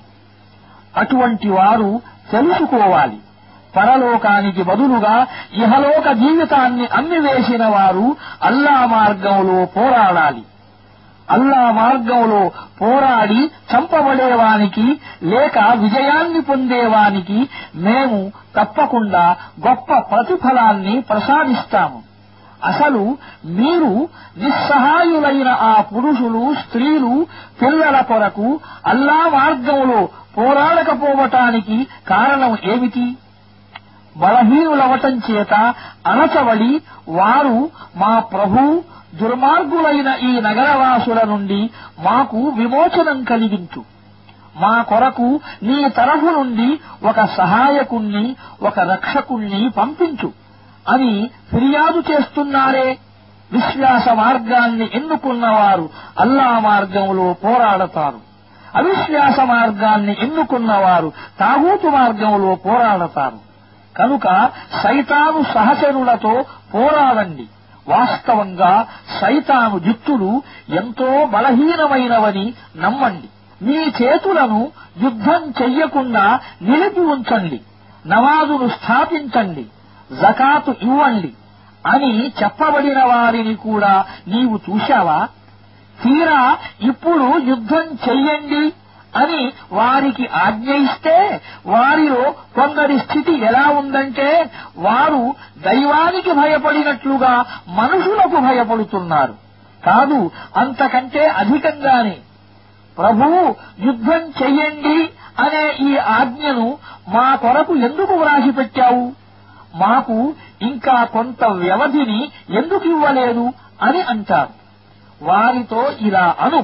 అటువంటి వారు తెలుసుకోవాలి పరలోకానికి బదులుగా ఇహలోక జీవితాన్ని అమ్మివేసిన వారు అల్లా మార్గంలో పోరాడాలి అల్లా మార్గంలో పోరాడి చంపబడేవానికి లేక విజయాన్ని పొందేవానికి మేము తప్పకుండా గొప్ప ప్రతిఫలాన్ని ప్రసాదిస్తాము అసలు మీరు నిస్సహాయులైన ఆ పురుషులు స్త్రీలు పిల్లల కొరకు అల్లా మార్గంలో పోరాడకపోవటానికి కారణం ఏమిటి బలహీనులవటం చేత అణచబడి వారు మా ప్రభు దుర్మార్గులైన ఈ నగరవాసుల నుండి మాకు విమోచనం కలిగించు మా కొరకు నీ తరఫు నుండి ఒక సహాయకుణ్ణి ఒక రక్షకుణ్ణి పంపించు అని ఫిర్యాదు చేస్తున్నారే విశ్వాస మార్గాన్ని ఎన్నుకున్నవారు అల్లా మార్గంలో పోరాడతారు అవిశ్వాస మార్గాన్ని ఎన్నుకున్నవారు తాగూతు మార్గంలో పోరాడతారు కనుక సైతాను సహచరులతో పోరాడండి వాస్తవంగా సైతాను జిత్తులు ఎంతో బలహీనమైనవని నమ్మండి మీ చేతులను యుద్ధం చెయ్యకుండా నిలిపి ఉంచండి నమాజును స్థాపించండి జకాతు ఇవ్వండి అని చెప్పబడిన వారిని కూడా నీవు చూశావా తీరా ఇప్పుడు యుద్ధం చెయ్యండి అని వారికి ఆజ్ఞ ఇస్తే వారిలో కొందరి స్థితి ఎలా ఉందంటే వారు దైవానికి భయపడినట్లుగా మనుషులకు భయపడుతున్నారు కాదు అంతకంటే అధికంగానే ప్రభువు యుద్ధం చెయ్యండి అనే ఈ ఆజ్ఞను మా కొరకు ఎందుకు వ్రాసిపెట్టావు మాకు ఇంకా కొంత వ్యవధిని ఎందుకు ఇవ్వలేదు అని అంటారు వారితో ఇలా అను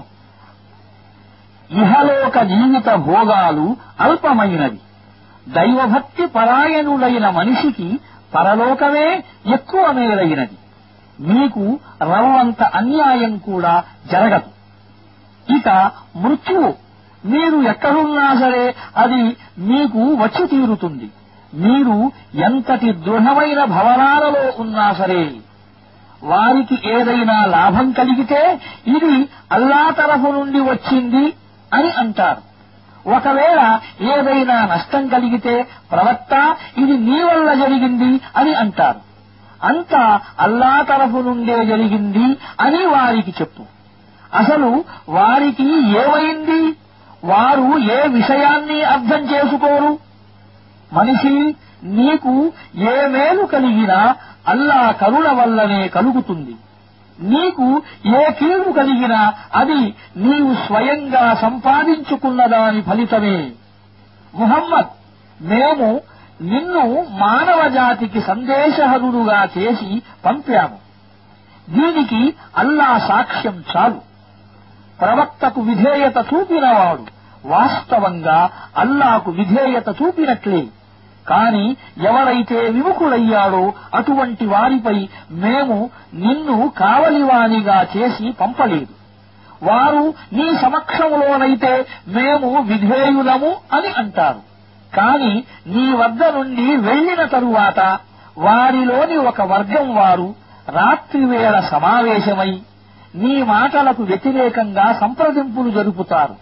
ఇహలోక జీవిత భోగాలు అల్పమైనవి దైవభక్తి పరాయణులైన మనిషికి పరలోకమే ఎక్కువ మేలైనది మీకు రవ్వంత అన్యాయం కూడా జరగదు ఇక మృత్యువు మీరు ఎక్కడున్నా సరే అది మీకు వచ్చి తీరుతుంది మీరు ఎంతటి దృఢమైన భవనాలలో ఉన్నా సరే వారికి ఏదైనా లాభం కలిగితే ఇది అల్లా తరఫు నుండి వచ్చింది అని అంటారు ఒకవేళ ఏదైనా నష్టం కలిగితే ప్రవక్త ఇది నీ వల్ల జరిగింది అని అంటారు అంతా అల్లా తరఫు నుండే జరిగింది అని వారికి చెప్పు అసలు వారికి ఏమైంది వారు ఏ విషయాన్ని అర్థం చేసుకోరు మనిషి నీకు ఏ మేలు కలిగినా అల్లా కరుణ వల్లనే కలుగుతుంది నీకు ఏ కీడు కలిగినా అది నీవు స్వయంగా సంపాదించుకున్న దాని ఫలితమే ముహమ్మద్ మేము నిన్ను మానవ జాతికి సందేశహరుడుగా చేసి పంపాము దీనికి అల్లా సాక్ష్యం చాలు ప్రవక్తకు విధేయత చూపినవాడు వాస్తవంగా అల్లాకు విధేయత చూపినట్లే కాని ఎవరైతే విముఖుడయ్యాడో అటువంటి వారిపై మేము నిన్ను కావలివానిగా చేసి పంపలేదు వారు నీ సమక్షంలోనైతే మేము విధేయులము అని అంటారు కాని నీ వద్ద నుండి వెళ్లిన తరువాత వారిలోని ఒక వర్గం వారు రాత్రివేళ సమావేశమై నీ మాటలకు వ్యతిరేకంగా సంప్రదింపులు జరుపుతారు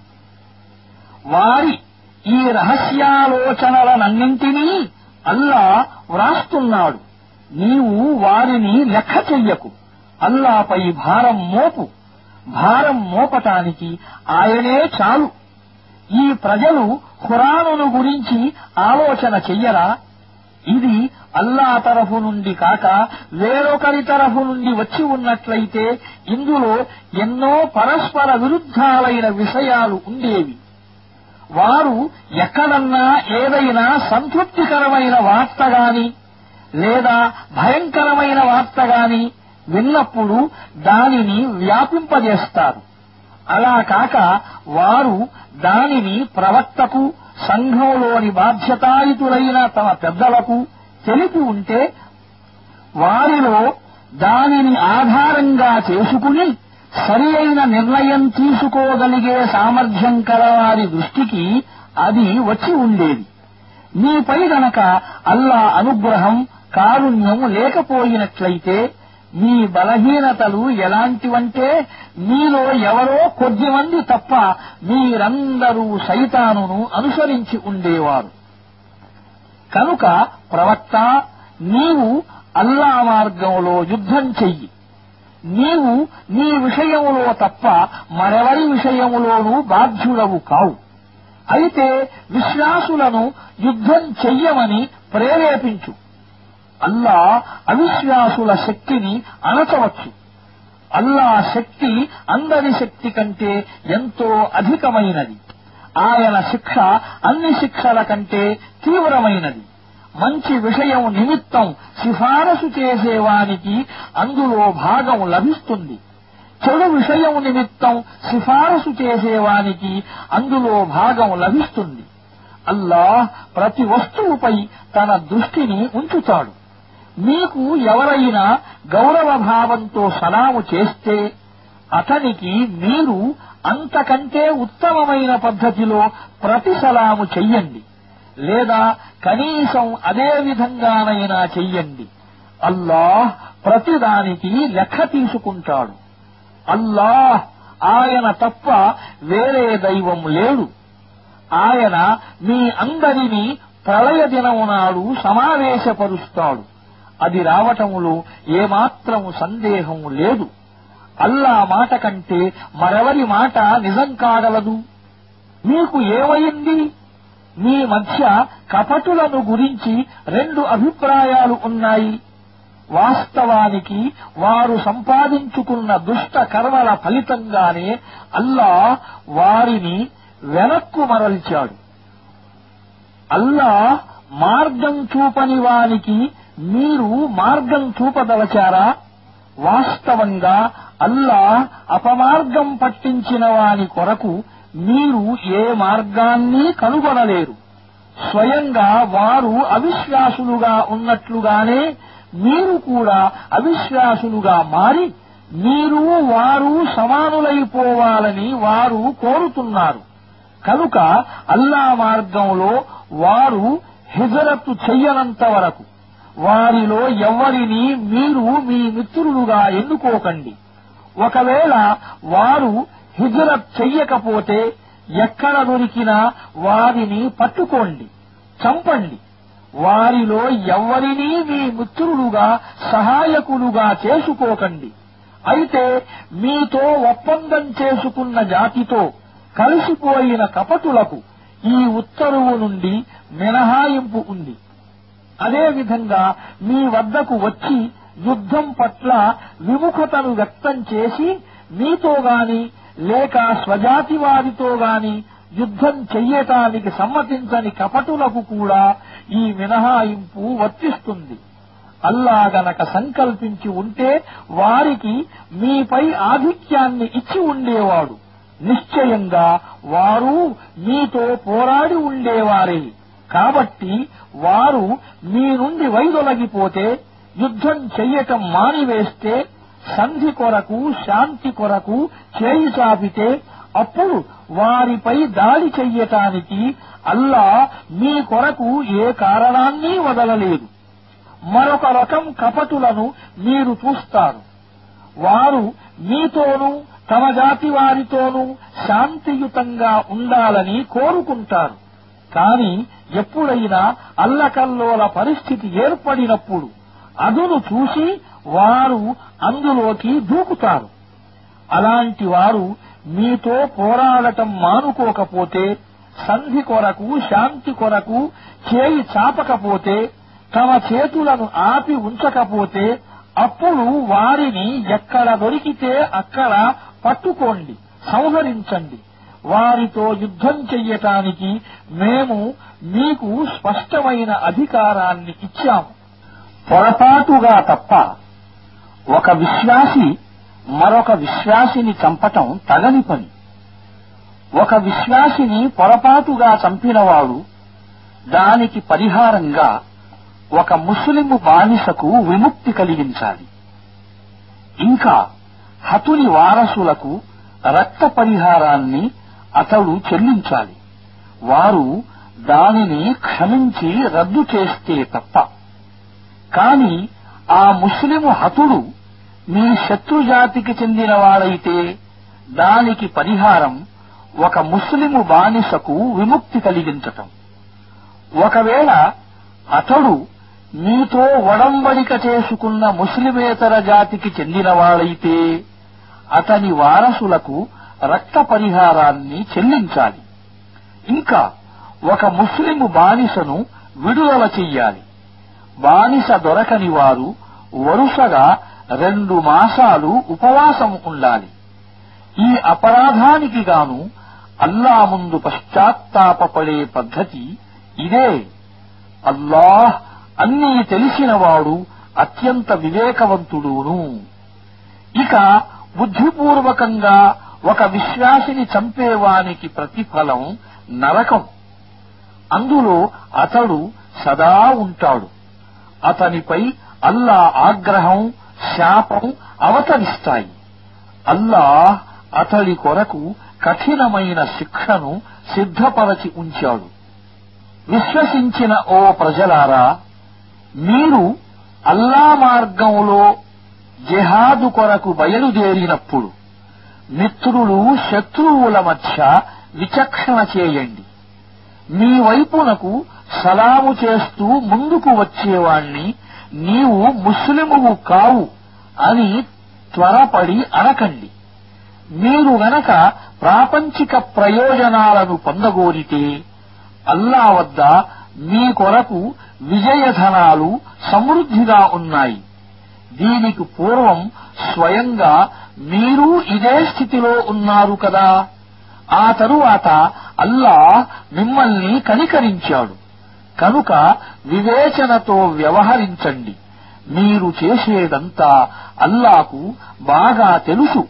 వారి ఈ రహస్యాలోచనలనన్నింటినీ అల్లా వ్రాస్తున్నాడు నీవు వారిని లెక్క చెయ్యకు అల్లాపై భారం మోపు భారం మోపటానికి ఆయనే చాలు ఈ ప్రజలు ఖురానును గురించి ఆలోచన చెయ్యరా ఇది అల్లా తరఫు నుండి కాక వేరొకరి తరఫు నుండి వచ్చి ఉన్నట్లయితే ఇందులో ఎన్నో పరస్పర విరుద్ధాలైన విషయాలు ఉండేవి వారు ఎక్కడన్నా ఏదైనా సంతృప్తికరమైన వార్త గాని లేదా భయంకరమైన వార్త గాని విన్నప్పుడు దానిని వ్యాపింపజేస్తారు అలా కాక వారు దానిని ప్రవక్తకు సంఘంలోని బాధ్యతాయుతులైన తమ పెద్దలకు తెలిపి ఉంటే వారిలో దానిని ఆధారంగా చేసుకుని సరి అయిన నిర్ణయం తీసుకోగలిగే సామర్థ్యం కలవారి దృష్టికి అది వచ్చి ఉండేది మీపై గనక అల్లా అనుగ్రహం కారుణ్యం లేకపోయినట్లయితే మీ బలహీనతలు ఎలాంటివంటే మీలో ఎవరో కొద్దిమంది తప్ప మీరందరూ సైతానును అనుసరించి ఉండేవారు కనుక ప్రవక్త నీవు అల్లా మార్గంలో యుద్ధం చెయ్యి నీవు నీ విషయములో తప్ప మరెవరి విషయములోనూ బాధ్యుడవు కావు అయితే విశ్వాసులను యుద్ధం చెయ్యమని ప్రేరేపించు అల్లా అవిశ్వాసుల శక్తిని అణచవచ్చు అల్లా శక్తి అందరి శక్తి కంటే ఎంతో అధికమైనది ఆయన శిక్ష అన్ని శిక్షల కంటే తీవ్రమైనది మంచి విషయం నిమిత్తం సిఫారసు చేసేవానికి అందులో భాగం లభిస్తుంది చెడు విషయం నిమిత్తం సిఫారసు చేసేవానికి అందులో భాగం లభిస్తుంది అల్లాహ్ ప్రతి వస్తువుపై తన దృష్టిని ఉంచుతాడు మీకు ఎవరైనా గౌరవ భావంతో సలాము చేస్తే అతనికి మీరు అంతకంటే ఉత్తమమైన పద్ధతిలో ప్రతి సలాము చెయ్యండి లేదా కనీసం అదే విధంగానైనా చెయ్యండి అల్లాహ్ ప్రతిదానికి లెక్క తీసుకుంటాడు అల్లాహ్ ఆయన తప్ప వేరే దైవం లేడు ఆయన మీ అందరినీ ప్రళయ దినము నాడు సమావేశపరుస్తాడు అది రావటములో ఏమాత్రం సందేహం లేదు అల్లా మాట కంటే మరెవరి మాట నిజం కాగలదు మీకు ఏమైంది మీ మధ్య కపటులను గురించి రెండు అభిప్రాయాలు ఉన్నాయి వాస్తవానికి వారు సంపాదించుకున్న దుష్ట కర్మల ఫలితంగానే అల్లా వారిని వెనక్కు మరల్చాడు అల్లా మార్గం చూపని వానికి మీరు మార్గం చూపదలచారా వాస్తవంగా అల్లా అపమార్గం పట్టించిన వాని కొరకు మీరు ఏ మార్గాన్ని కనుగొనలేరు స్వయంగా వారు అవిశ్వాసులుగా ఉన్నట్లుగానే మీరు కూడా అవిశ్వాసులుగా మారి మీరు వారు సమానులైపోవాలని వారు కోరుతున్నారు కనుక అల్లా మార్గంలో వారు హిజరత్తు చెయ్యనంత వరకు వారిలో ఎవ్వరిని మీరు మీ మిత్రులుగా ఎన్నుకోకండి ఒకవేళ వారు హిజరత్ చెయ్యకపోతే ఎక్కడ దొరికినా వారిని పట్టుకోండి చంపండి వారిలో ఎవ్వరినీ మీ మిత్రులుగా సహాయకులుగా చేసుకోకండి అయితే మీతో ఒప్పందం చేసుకున్న జాతితో కలిసిపోయిన కపటులకు ఈ ఉత్తరువు నుండి మినహాయింపు ఉంది అదేవిధంగా మీ వద్దకు వచ్చి యుద్ధం పట్ల విముఖతను వ్యక్తం చేసి మీతో గాని లేక స్వజాతి వారితో గాని యుద్ధం చెయ్యటానికి సమ్మతించని కపటులకు కూడా ఈ మినహాయింపు వర్తిస్తుంది అల్లా గనక సంకల్పించి ఉంటే వారికి మీపై ఆధిక్యాన్ని ఇచ్చి ఉండేవాడు నిశ్చయంగా వారు మీతో పోరాడి ఉండేవారే కాబట్టి వారు మీ నుండి వైదొలగిపోతే యుద్ధం చెయ్యటం మానివేస్తే సంధి కొరకు శాంతి కొరకు చేయి చాపితే అప్పుడు వారిపై దాడి చెయ్యటానికి అల్లా మీ కొరకు ఏ కారణాన్ని వదలలేదు మరొక రకం కపటులను మీరు చూస్తారు వారు మీతోనూ తమ జాతి వారితోనూ శాంతియుతంగా ఉండాలని కోరుకుంటారు కాని ఎప్పుడైనా అల్లకల్లోల పరిస్థితి ఏర్పడినప్పుడు అదును చూసి వారు అందులోకి దూకుతారు అలాంటి వారు మీతో పోరాడటం మానుకోకపోతే సంధి కొరకు శాంతి కొరకు చేయి చాపకపోతే తమ చేతులను ఆపి ఉంచకపోతే అప్పుడు వారిని ఎక్కడ దొరికితే అక్కడ పట్టుకోండి సంహరించండి వారితో యుద్ధం చెయ్యటానికి మేము మీకు స్పష్టమైన అధికారాన్ని ఇచ్చాము పొరపాటుగా తప్ప ఒక విశ్వాసి మరొక విశ్వాసిని చంపటం తగని పని ఒక విశ్వాసిని పొరపాటుగా చంపినవాడు దానికి పరిహారంగా ఒక ముస్లిము బానిసకు విముక్తి కలిగించాలి ఇంకా హతుని వారసులకు రక్త పరిహారాన్ని అతడు చెల్లించాలి వారు దానిని క్షమించి రద్దు చేస్తే తప్ప కాని ఆ ముస్లిము హతుడు మీ శత్రుజాతికి చెందినవాడైతే దానికి పరిహారం ఒక ముస్లిము బానిసకు విముక్తి కలిగించటం ఒకవేళ అతడు మీతో ఒడంబడిక చేసుకున్న ముస్లిమేతర జాతికి చెందినవాడైతే అతని వారసులకు రక్త పరిహారాన్ని చెల్లించాలి ఇంకా ఒక ముస్లిము బానిసను విడుదల చెయ్యాలి బానిస దొరకని వారు వరుసగా రెండు మాసాలు ఉపవాసం ఉండాలి ఈ అపరాధానికి గాను అల్లా ముందు పశ్చాత్తాపపడే పద్ధతి ఇదే అల్లాహ్ అన్నీ తెలిసినవాడు అత్యంత వివేకవంతుడును ఇక బుద్ధిపూర్వకంగా ఒక విశ్వాసిని చంపేవానికి ప్రతిఫలం నరకం అందులో అతడు సదా ఉంటాడు అతనిపై అల్లా ఆగ్రహం శాపం అవతరిస్తాయి అల్లా అతడి కొరకు కఠినమైన శిక్షను సిద్ధపరచి ఉంచాడు విశ్వసించిన ఓ ప్రజలారా మీరు అల్లా మార్గంలో జెహాదు కొరకు బయలుదేరినప్పుడు మిత్రులు శత్రువుల మధ్య విచక్షణ చేయండి మీ వైపునకు సలాము చేస్తూ ముందుకు వచ్చేవాణ్ణి నీవు ముస్లిమువు కావు అని త్వరపడి అనకండి మీరు గనక ప్రాపంచిక ప్రయోజనాలను పొందగోరితే అల్లా వద్ద మీ కొరకు విజయధనాలు సమృద్ధిగా ఉన్నాయి దీనికి పూర్వం స్వయంగా మీరు ఇదే స్థితిలో ఉన్నారు కదా ఆ తరువాత అల్లా మిమ్మల్ని కనికరించాడు కనుక వివేచనతో వ్యవహరించండి మీరు చేసేదంతా అల్లాకు బాగా తెలుసు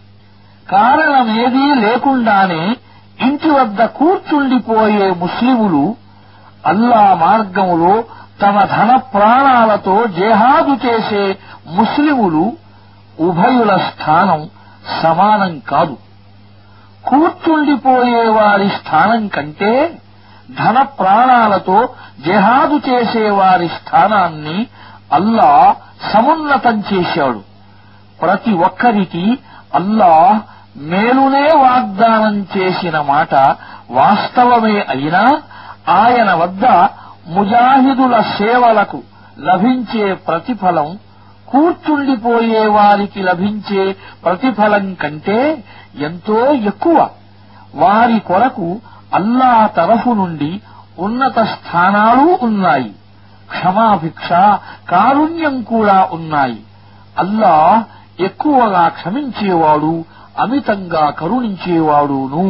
కారణమేదీ లేకుండానే ఇంటి వద్ద కూర్చుండిపోయే ముస్లిములు అల్లా మార్గంలో తమ ధన ప్రాణాలతో జేహాదు చేసే ముస్లిములు ఉభయుల స్థానం సమానం కాదు కూర్చుండిపోయే వారి స్థానం కంటే ధన ప్రాణాలతో జెహాదు చేసేవారి స్థానాన్ని అల్లా సమున్నతం చేశాడు ప్రతి ఒక్కరికి అల్లా మేలునే వాగ్దానం చేసిన మాట వాస్తవమే అయినా ఆయన వద్ద ముజాహిదుల సేవలకు లభించే ప్రతిఫలం కూర్చుండిపోయే వారికి లభించే ప్రతిఫలం కంటే ఎంతో ఎక్కువ వారి కొరకు అల్లా తరఫు నుండి ఉన్నత స్థానాలు ఉన్నాయి క్షమాభిక్ష కారుణ్యం కూడా ఉన్నాయి అల్లా ఎక్కువగా క్షమించేవాడు అమితంగా కరుణించేవాడును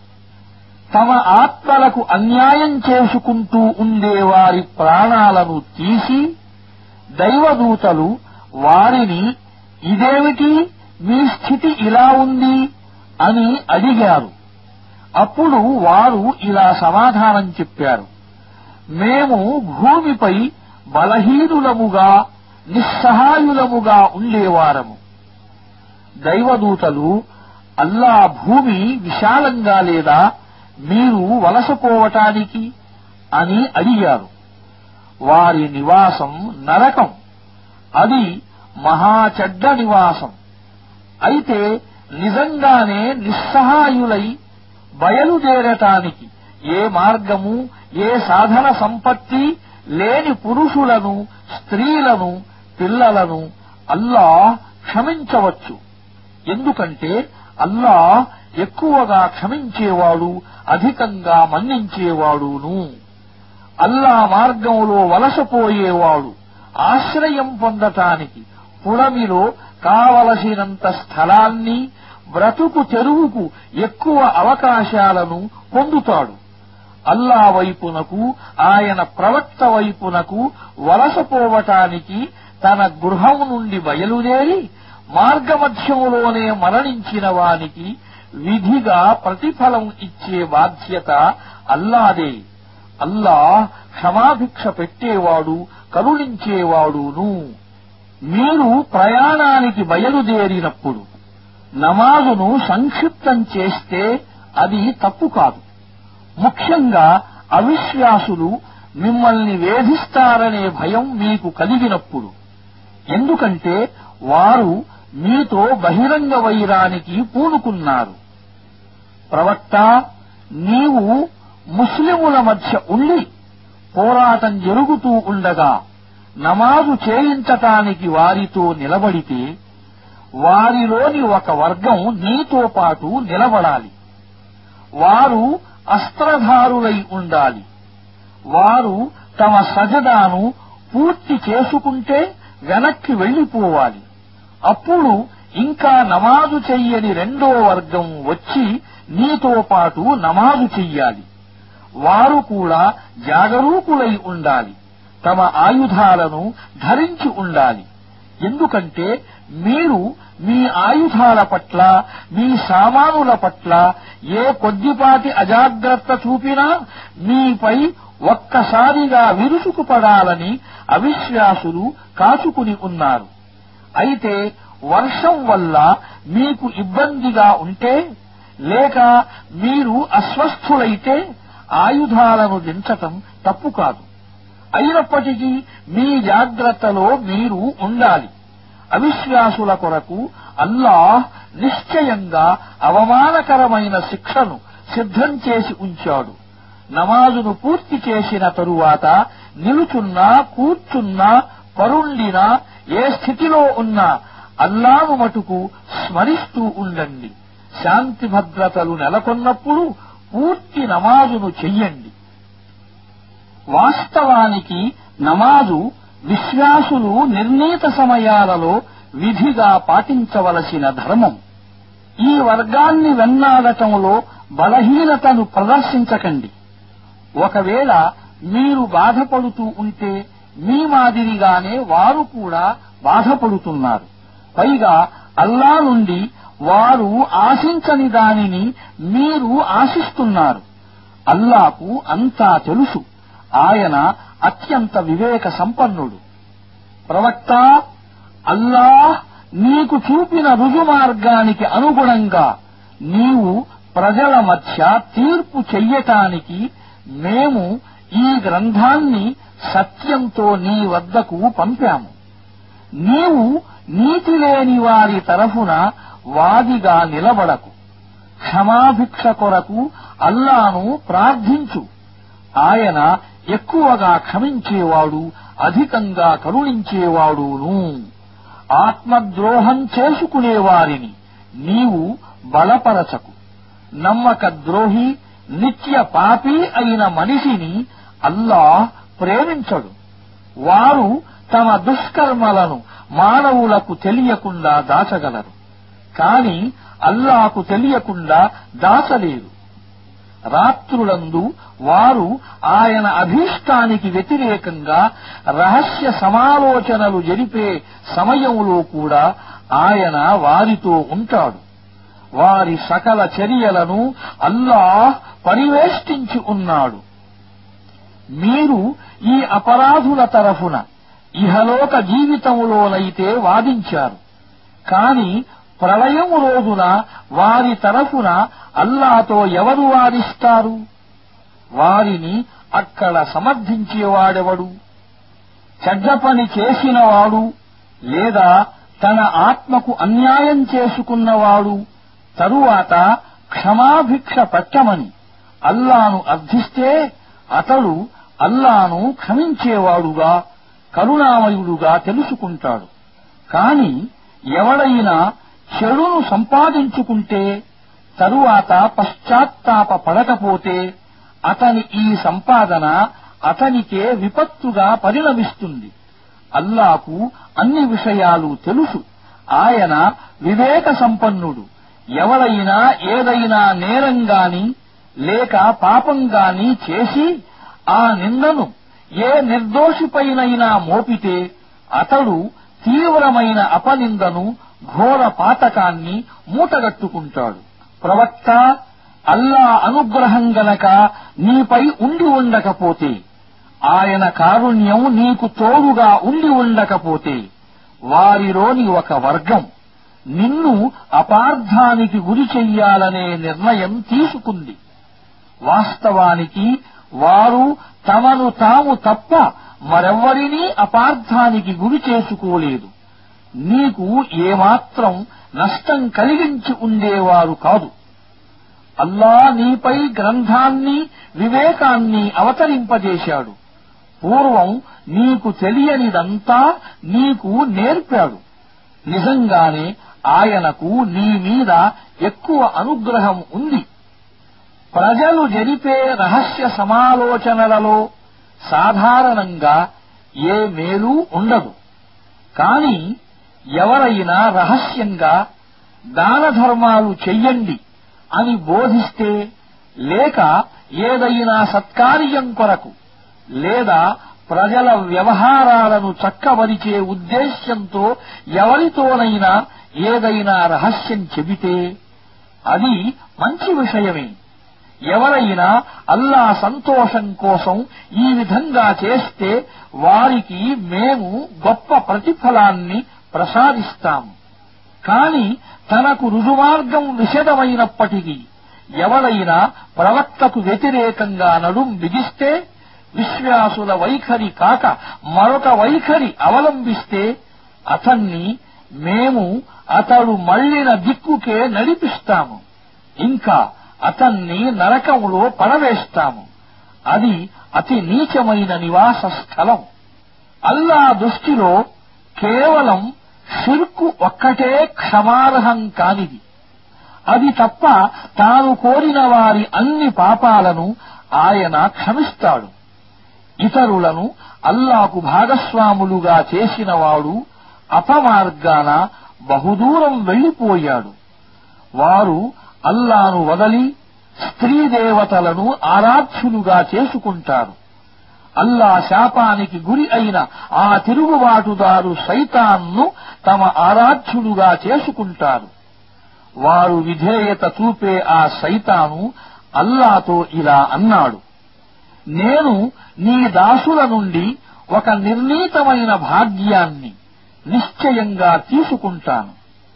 తమ ఆత్మలకు అన్యాయం చేసుకుంటూ ఉండేవారి ప్రాణాలను తీసి దైవదూతలు వారిని ఇదేమిటి మీ స్థితి ఇలా ఉంది అని అడిగారు అప్పుడు వారు ఇలా సమాధానం చెప్పారు మేము భూమిపై బలహీనులముగా నిస్సహాయులముగా ఉండేవారము దైవదూతలు అల్లా భూమి విశాలంగా లేదా మీరు వలసపోవటానికి అని అడిగారు వారి నివాసం నరకం అది మహా చెడ్డ నివాసం అయితే నిజంగానే నిస్సహాయులై బయలుదేరటానికి ఏ మార్గము ఏ సాధన సంపత్తి లేని పురుషులను స్త్రీలను పిల్లలను అల్లా క్షమించవచ్చు ఎందుకంటే అల్లా ఎక్కువగా క్షమించేవాడు అధికంగా మన్నించేవాడును అల్లా మార్గంలో వలసపోయేవాడు ఆశ్రయం పొందటానికి పుడమిలో కావలసినంత స్థలాన్ని బ్రతుకు తెరువుకు ఎక్కువ అవకాశాలను పొందుతాడు అల్లా వైపునకు ఆయన ప్రవక్త వైపునకు వలసపోవటానికి తన గృహం నుండి బయలుదేరి మార్గమధ్యములోనే మరణించిన వానికి విధిగా ప్రతిఫలం ఇచ్చే బాధ్యత అల్లాదే అల్లా క్షమాభిక్ష పెట్టేవాడు కరుణించేవాడును మీరు ప్రయాణానికి బయలుదేరినప్పుడు నమాజును సంక్షిప్తం చేస్తే అది తప్పు కాదు ముఖ్యంగా అవిశ్వాసులు మిమ్మల్ని వేధిస్తారనే భయం మీకు కలిగినప్పుడు ఎందుకంటే వారు మీతో బహిరంగ వైరానికి పూనుకున్నారు ప్రవక్త నీవు ముస్లిముల మధ్య ఉండి పోరాటం జరుగుతూ ఉండగా నమాజు చేయించటానికి వారితో నిలబడితే వారిలోని ఒక వర్గం నీతో పాటు నిలబడాలి వారు అస్త్రధారులై ఉండాలి వారు తమ సజదాను పూర్తి చేసుకుంటే వెనక్కి వెళ్లిపోవాలి అప్పుడు ఇంకా నమాజు చెయ్యని రెండో వర్గం వచ్చి నీతో పాటు నమాజు చెయ్యాలి వారు కూడా జాగరూకులై ఉండాలి తమ ఆయుధాలను ధరించి ఉండాలి ఎందుకంటే మీరు మీ ఆయుధాల పట్ల మీ సామానుల పట్ల ఏ కొద్దిపాటి అజాగ్రత్త చూపినా మీపై ఒక్కసారిగా విరుచుకుపడాలని అవిశ్వాసులు కాచుకుని ఉన్నారు అయితే వర్షం వల్ల మీకు ఇబ్బందిగా ఉంటే లేక మీరు అస్వస్థులైతే ఆయుధాలను దించటం తప్పు కాదు అయినప్పటికీ మీ జాగ్రత్తలో మీరు ఉండాలి అవిశ్వాసుల కొరకు అల్లాహ్ నిశ్చయంగా అవమానకరమైన శిక్షను సిద్ధం చేసి ఉంచాడు నమాజును పూర్తి చేసిన తరువాత నిలుచున్నా కూర్చున్నా పరుండినా ఏ స్థితిలో ఉన్నా అల్లాను మటుకు స్మరిస్తూ ఉండండి శాంతి భద్రతలు నెలకొన్నప్పుడు పూర్తి నమాజును చెయ్యండి వాస్తవానికి నమాజు విశ్వాసులు నిర్ణీత సమయాలలో విధిగా పాటించవలసిన ధర్మం ఈ వర్గాన్ని వెన్నాడటంలో బలహీనతను ప్రదర్శించకండి ఒకవేళ మీరు బాధపడుతూ ఉంటే మీ మాదిరిగానే వారు కూడా బాధపడుతున్నారు పైగా అల్లా నుండి వారు ఆశించని దానిని మీరు ఆశిస్తున్నారు అల్లాకు అంతా తెలుసు ఆయన అత్యంత వివేక సంపన్నుడు ప్రవక్త అల్లాహ్ నీకు చూపిన రుజుమార్గానికి అనుగుణంగా నీవు ప్రజల మధ్య తీర్పు చెయ్యటానికి మేము ఈ గ్రంథాన్ని సత్యంతో నీ వద్దకు పంపాము నీవు నీతి లేని వారి తరఫున వాదిగా నిలబడకు క్షమాభిక్ష కొరకు అల్లాను ప్రార్థించు ఆయన ఎక్కువగా క్షమించేవాడు అధికంగా కరుణించేవాడును ఆత్మద్రోహం చేసుకునేవారిని నీవు బలపరచకు నమ్మక ద్రోహి నిత్య పాపి అయిన మనిషిని అల్లాహ్ ప్రేమించడు వారు తమ దుష్కర్మలను మానవులకు తెలియకుండా దాచగలరు కాని అల్లాకు తెలియకుండా దాచలేరు రాత్రులందు వారు ఆయన అభీష్టానికి వ్యతిరేకంగా రహస్య సమాలోచనలు జరిపే సమయంలో కూడా ఆయన వారితో ఉంటాడు వారి సకల చర్యలను అల్లాహ్ పరివేష్టించి ఉన్నాడు మీరు ఈ అపరాధుల తరఫున ఇహలోక జీవితంలోనైతే వాదించారు కాని ప్రళయం రోజున వారి తరఫున అల్లాతో ఎవరు వాదిస్తారు వారిని అక్కడ సమర్థించేవాడెవడు చెడ్డ పని చేసినవాడు లేదా తన ఆత్మకు అన్యాయం చేసుకున్నవాడు తరువాత క్షమాభిక్ష పెట్టమని అల్లాను అర్థిస్తే అతడు అల్లాను క్షమించేవాడుగా కరుణామయుడుగా తెలుసుకుంటాడు కాని ఎవడైనా చెడును సంపాదించుకుంటే తరువాత పశ్చాత్తాప పడకపోతే అతని ఈ సంపాదన అతనికే విపత్తుగా పరిణమిస్తుంది అల్లాకు అన్ని విషయాలు తెలుసు ఆయన వివేక సంపన్నుడు ఎవడైనా ఏదైనా నేరంగాని లేక పాపంగాని చేసి ఆ నిందను ఏ నిర్దోషిపైనైనా మోపితే అతడు తీవ్రమైన అపనిందను ఘోర పాతకాన్ని మూటగట్టుకుంటాడు ప్రవక్త అల్లా అనుగ్రహం గనక నీపై ఉండి ఉండకపోతే ఆయన కారుణ్యం నీకు తోడుగా ఉండి ఉండకపోతే వారిలోని ఒక వర్గం నిన్ను అపార్థానికి గురి చెయ్యాలనే నిర్ణయం తీసుకుంది వాస్తవానికి వారు తమను తాము తప్ప మరెవ్వరినీ అపార్థానికి గురి చేసుకోలేదు నీకు ఏమాత్రం నష్టం కలిగించి ఉండేవారు కాదు అల్లా నీపై గ్రంథాన్ని వివేకాన్ని అవతరింపజేశాడు పూర్వం నీకు తెలియనిదంతా నీకు నేర్పాడు నిజంగానే ఆయనకు నీ మీద ఎక్కువ అనుగ్రహం ఉంది ప్రజలు జరిపే రహస్య సమాలోచనలలో సాధారణంగా ఏ మేలు ఉండదు కాని ఎవరైనా రహస్యంగా దాన ధర్మాలు చెయ్యండి అని బోధిస్తే లేక ఏదైనా సత్కార్యం కొరకు లేదా ప్రజల వ్యవహారాలను చక్కబరిచే ఉద్దేశ్యంతో ఎవరితోనైనా ఏదైనా రహస్యం చెబితే అది మంచి విషయమే ఎవరైనా అల్లా సంతోషం కోసం ఈ విధంగా చేస్తే వారికి మేము గొప్ప ప్రతిఫలాన్ని ప్రసాదిస్తాము కాని తనకు రుజుమార్గం విషదమైనప్పటికీ ఎవరైనా ప్రవక్తకు వ్యతిరేకంగా నడుం బిగిస్తే విశ్వాసుల వైఖరి కాక మరొక వైఖరి అవలంబిస్తే అతన్ని మేము అతడు మళ్లిన దిక్కుకే నడిపిస్తాము ఇంకా అతన్ని నరకములో పడవేస్తాము అది అతి నీచమైన నివాస స్థలం అల్లా దృష్టిలో కేవలం షిర్కు ఒక్కటే క్షమార్హం కానిది అది తప్ప తాను కోరిన వారి అన్ని పాపాలను ఆయన క్షమిస్తాడు ఇతరులను అల్లాకు భాగస్వాములుగా చేసినవాడు అపమార్గాన బహుదూరం వెళ్లిపోయాడు వారు అల్లాను వదలి స్త్రీ దేవతలను ఆరాధ్యులుగా చేసుకుంటారు అల్లా శాపానికి గురి అయిన ఆ తిరుగుబాటుదారు సైతాన్ను తమ ఆరాధ్యులుగా చేసుకుంటారు వారు విధేయత చూపే ఆ సైతాను అల్లాతో ఇలా అన్నాడు నేను నీ దాసుల నుండి ఒక నిర్ణీతమైన భాగ్యాన్ని నిశ్చయంగా తీసుకుంటాను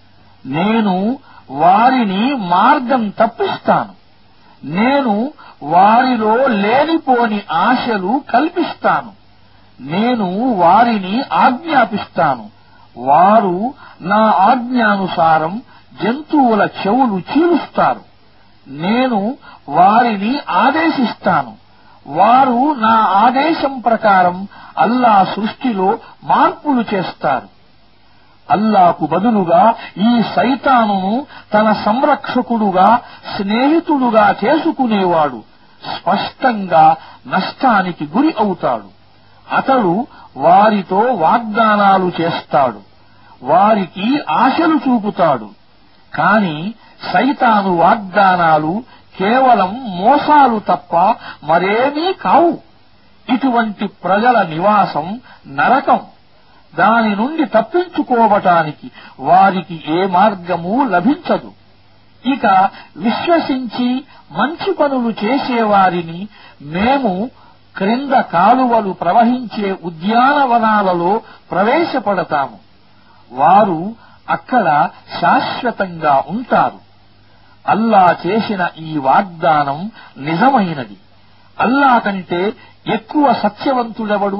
నేను వారిని మార్గం తప్పిస్తాను నేను వారిలో లేనిపోని ఆశలు కల్పిస్తాను నేను వారిని ఆజ్ఞాపిస్తాను వారు నా ఆజ్ఞానుసారం జంతువుల చెవులు చీలుస్తారు నేను వారిని ఆదేశిస్తాను వారు నా ఆదేశం ప్రకారం అల్లా సృష్టిలో మార్పులు చేస్తారు అల్లాకు బదులుగా ఈ సైతానును తన సంరక్షకుడుగా స్నేహితుడుగా చేసుకునేవాడు స్పష్టంగా నష్టానికి గురి అవుతాడు అతడు వారితో వాగ్దానాలు చేస్తాడు వారికి ఆశలు చూపుతాడు కాని సైతాను వాగ్దానాలు కేవలం మోసాలు తప్ప మరేమీ కావు ఇటువంటి ప్రజల నివాసం నరకం దాని నుండి తప్పించుకోవటానికి వారికి ఏ మార్గము లభించదు ఇక విశ్వసించి మంచి పనులు చేసేవారిని మేము క్రింద కాలువలు ప్రవహించే ఉద్యానవనాలలో ప్రవేశపడతాము వారు అక్కడ శాశ్వతంగా ఉంటారు అల్లా చేసిన ఈ వాగ్దానం నిజమైనది అల్లా కంటే ఎక్కువ సత్యవంతుడెవడు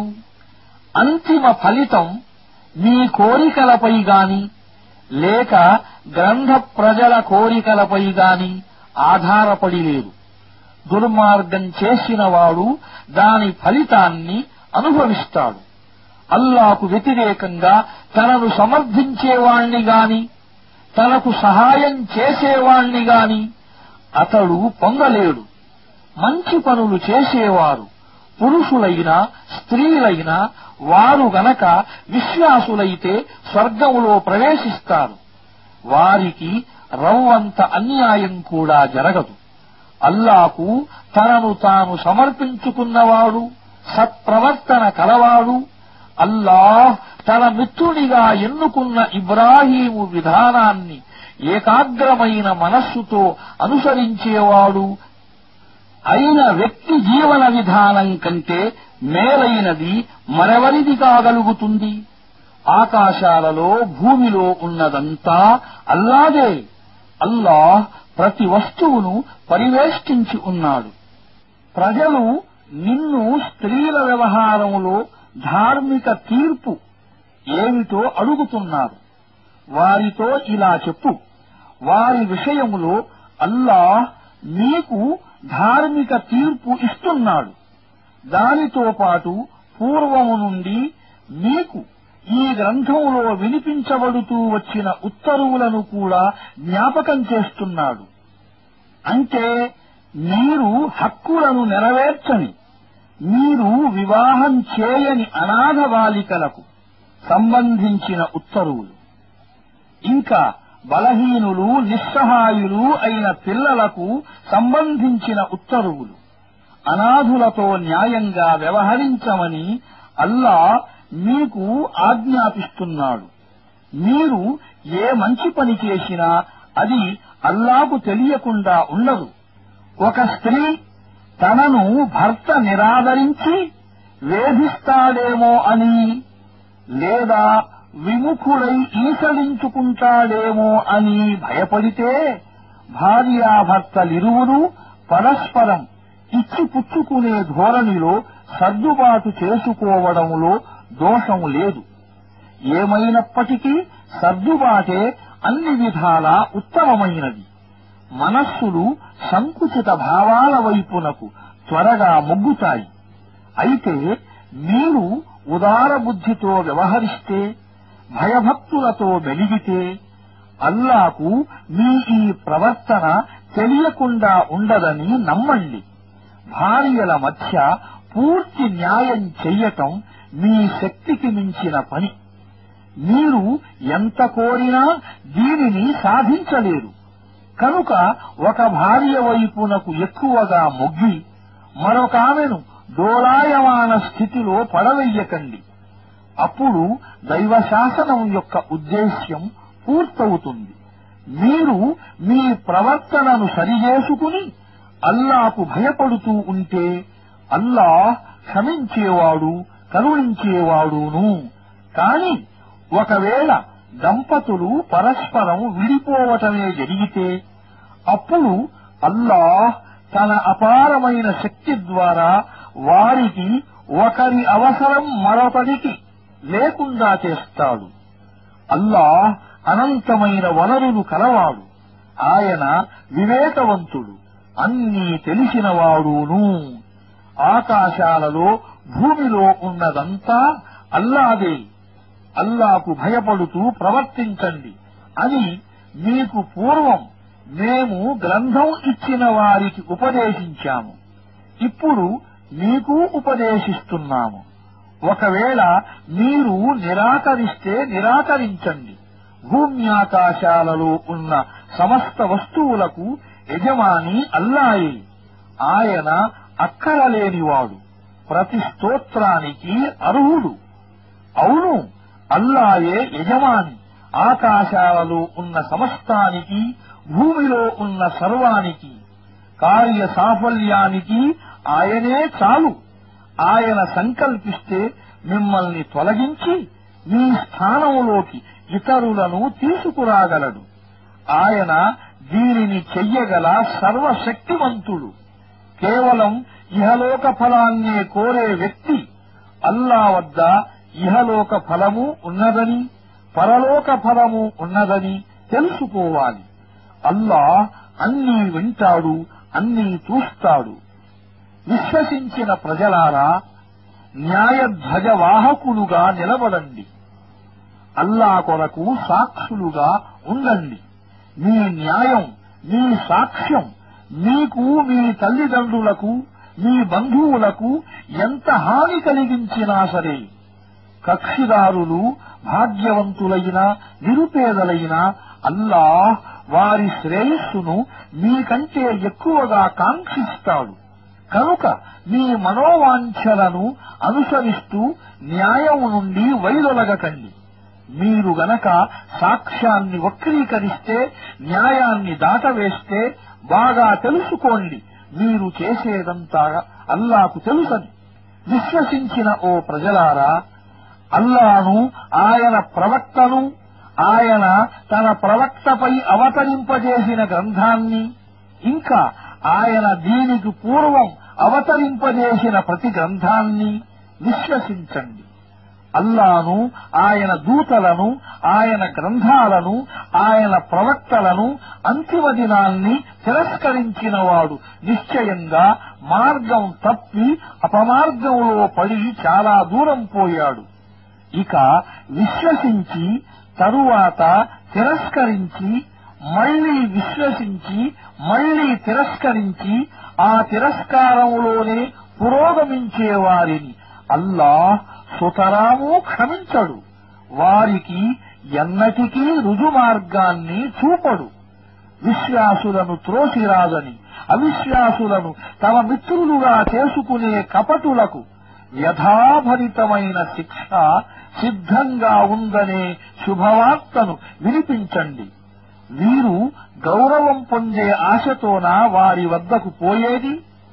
అంతిమ ఫలితం మీ కోరికలపై గాని లేక గ్రంథ ప్రజల కోరికలపై గాని ఆధారపడి లేదు దుర్మార్గం చేసినవాడు దాని ఫలితాన్ని అనుభవిస్తాడు అల్లాకు వ్యతిరేకంగా తనను సమర్థించేవాణ్ణి గాని తనకు సహాయం చేసేవాణ్ణి గాని అతడు పొందలేడు మంచి పనులు చేసేవారు పురుషులైనా స్త్రీలైనా వారు గనక విశ్వాసులైతే స్వర్గములో ప్రవేశిస్తారు వారికి రవ్వంత అన్యాయం కూడా జరగదు అల్లాకు తనను తాను సమర్పించుకున్నవాడు సత్ప్రవర్తన కలవాడు అల్లాహ్ తన మిత్రుడిగా ఎన్నుకున్న ఇబ్రాహీము విధానాన్ని ఏకాగ్రమైన మనస్సుతో అనుసరించేవాడు అయిన వ్యక్తి జీవన విధానం కంటే మేలైనది మరెవరిది కాగలుగుతుంది ఆకాశాలలో భూమిలో ఉన్నదంతా అల్లాదే అల్లాహ్ ప్రతి వస్తువును పరివేష్టించి ఉన్నాడు ప్రజలు నిన్ను స్త్రీల వ్యవహారములో ధార్మిక తీర్పు ఏమిటో అడుగుతున్నారు వారితో ఇలా చెప్పు వారి విషయములో అల్లాహ్ మీకు ధార్మిక తీర్పు ఇస్తున్నాడు దానితో పాటు పూర్వము నుండి మీకు ఈ గ్రంథంలో వినిపించబడుతూ వచ్చిన ఉత్తర్వులను కూడా జ్ఞాపకం చేస్తున్నాడు అంటే మీరు హక్కులను నెరవేర్చని మీరు వివాహం చేయని అనాథ బాలికలకు సంబంధించిన ఉత్తర్వులు ఇంకా బలహీనులు నిస్సహాయులు అయిన పిల్లలకు సంబంధించిన ఉత్తర్వులు అనాథులతో న్యాయంగా వ్యవహరించమని అల్లా మీకు ఆజ్ఞాపిస్తున్నాడు మీరు ఏ మంచి పని చేసినా అది అల్లాకు తెలియకుండా ఉండదు ఒక స్త్రీ తనను భర్త నిరాదరించి వేధిస్తాడేమో అని లేదా విముఖుడై ఈసడించుకుంటాడేమో అని భయపడితే భార్యాభర్తలిరువురు పరస్పరం ఇచ్చిపుచ్చుకునే ధోరణిలో సర్దుబాటు చేసుకోవడంలో దోషం లేదు ఏమైనప్పటికీ సర్దుబాటే అన్ని విధాలా ఉత్తమమైనది మనస్సులు సంకుచిత భావాల వైపునకు త్వరగా మొగ్గుతాయి అయితే మీరు ఉదార బుద్ధితో వ్యవహరిస్తే భయభక్తులతో మెలిగితే అల్లాకు మీ ఈ ప్రవర్తన తెలియకుండా ఉండదని నమ్మండి భార్యల మధ్య పూర్తి న్యాయం చెయ్యటం మీ శక్తికి మించిన పని మీరు ఎంత కోరినా దీనిని సాధించలేరు కనుక ఒక భార్య వైపునకు ఎక్కువగా మొగ్గి మరొకామెను డోలాయమాన స్థితిలో పడవెయ్యకండి అప్పుడు దైవ శాసనం యొక్క ఉద్దేశ్యం పూర్తవుతుంది మీరు మీ ప్రవర్తనను సరిచేసుకుని అల్లాకు భయపడుతూ ఉంటే అల్లాహ్ క్షమించేవాడు కరుణించేవాడును కాని ఒకవేళ దంపతులు పరస్పరం విడిపోవటమే జరిగితే అప్పుడు అల్లాహ్ తన అపారమైన శక్తి ద్వారా వారికి ఒకరి అవసరం మరొకరికి లేకుండా చేస్తాడు అల్లాహ్ అనంతమైన వనరులు కలవాడు ఆయన వివేకవంతుడు అన్నీ తెలిసినవాడును ఆకాశాలలో భూమిలో ఉన్నదంతా అల్లాదే అల్లాకు భయపడుతూ ప్రవర్తించండి అని మీకు పూర్వం మేము గ్రంథం ఇచ్చిన వారికి ఉపదేశించాము ఇప్పుడు మీకు ఉపదేశిస్తున్నాము ఒకవేళ మీరు నిరాకరిస్తే నిరాకరించండి భూమ్యాకాశాలలో ఉన్న సమస్త వస్తువులకు యజమాని అల్లాయే ఆయన అక్కరలేనివాడు ప్రతి స్తోత్రానికి అర్హుడు అవును అల్లాయే యజమాని ఆకాశాలలో ఉన్న సమస్తానికి భూమిలో ఉన్న సర్వానికి కార్య సాఫల్యానికి ఆయనే చాలు ఆయన సంకల్పిస్తే మిమ్మల్ని తొలగించి మీ స్థానంలోకి ఇతరులను తీసుకురాగలడు ఆయన దీనిని చెయ్యగల సర్వశక్తివంతుడు కేవలం ఇహలోక ఫలాన్నే కోరే వ్యక్తి అల్లా వద్ద ఇహలోక ఫలము ఉన్నదని పరలోక ఫలము ఉన్నదని తెలుసుకోవాలి అల్లా అన్నీ వింటాడు అన్నీ చూస్తాడు విశ్వసించిన ప్రజలారా న్యాయధ్వజ వాహకులుగా నిలబడండి అల్లా కొరకు సాక్షులుగా ఉండండి మీ న్యాయం మీ సాక్ష్యం మీకు మీ తల్లిదండ్రులకు మీ బంధువులకు ఎంత హాని కలిగించినా సరే కక్షిదారులు భాగ్యవంతులైన నిరుపేదలైన అల్లాహ్ వారి శ్రేయస్సును మీకంటే ఎక్కువగా కాంక్షిస్తాడు కనుక మీ మనోవాంఛలను అనుసరిస్తూ న్యాయం నుండి వైదొలగకండి మీరు గనక సాక్ష్యాన్ని వక్రీకరిస్తే న్యాయాన్ని దాటవేస్తే బాగా తెలుసుకోండి మీరు చేసేదంతా అల్లాకు తెలుసని విశ్వసించిన ఓ ప్రజలారా అల్లాను ఆయన ప్రవక్తను ఆయన తన ప్రవక్తపై అవతరింపజేసిన గ్రంథాన్ని ఇంకా ఆయన దీనికి పూర్వం అవతరింపజేసిన ప్రతి గ్రంథాన్ని విశ్వసించండి అల్లాను ఆయన దూతలను ఆయన గ్రంథాలను ఆయన ప్రవక్తలను అంతిమ దినాన్ని తిరస్కరించినవాడు నిశ్చయంగా మార్గం తప్పి అపమార్గంలో పడి చాలా దూరం పోయాడు ఇక విశ్వసించి తరువాత తిరస్కరించి మళ్లీ విశ్వసించి మళ్లీ తిరస్కరించి ఆ తిరస్కారంలోనే పురోగమించే వారిని అల్లాహ్ సుతరాము క్షమించడు వారికి ఎన్నటికీ రుజుమార్గాన్ని చూపడు విశ్వాసులను త్రోసిరాదని అవిశ్వాసులను తమ మిత్రులుగా చేసుకునే కపటులకు వ్యధాభరితమైన శిక్ష సిద్ధంగా ఉందనే శుభవార్తను వినిపించండి వీరు గౌరవం పొందే ఆశతోన వారి వద్దకు పోయేది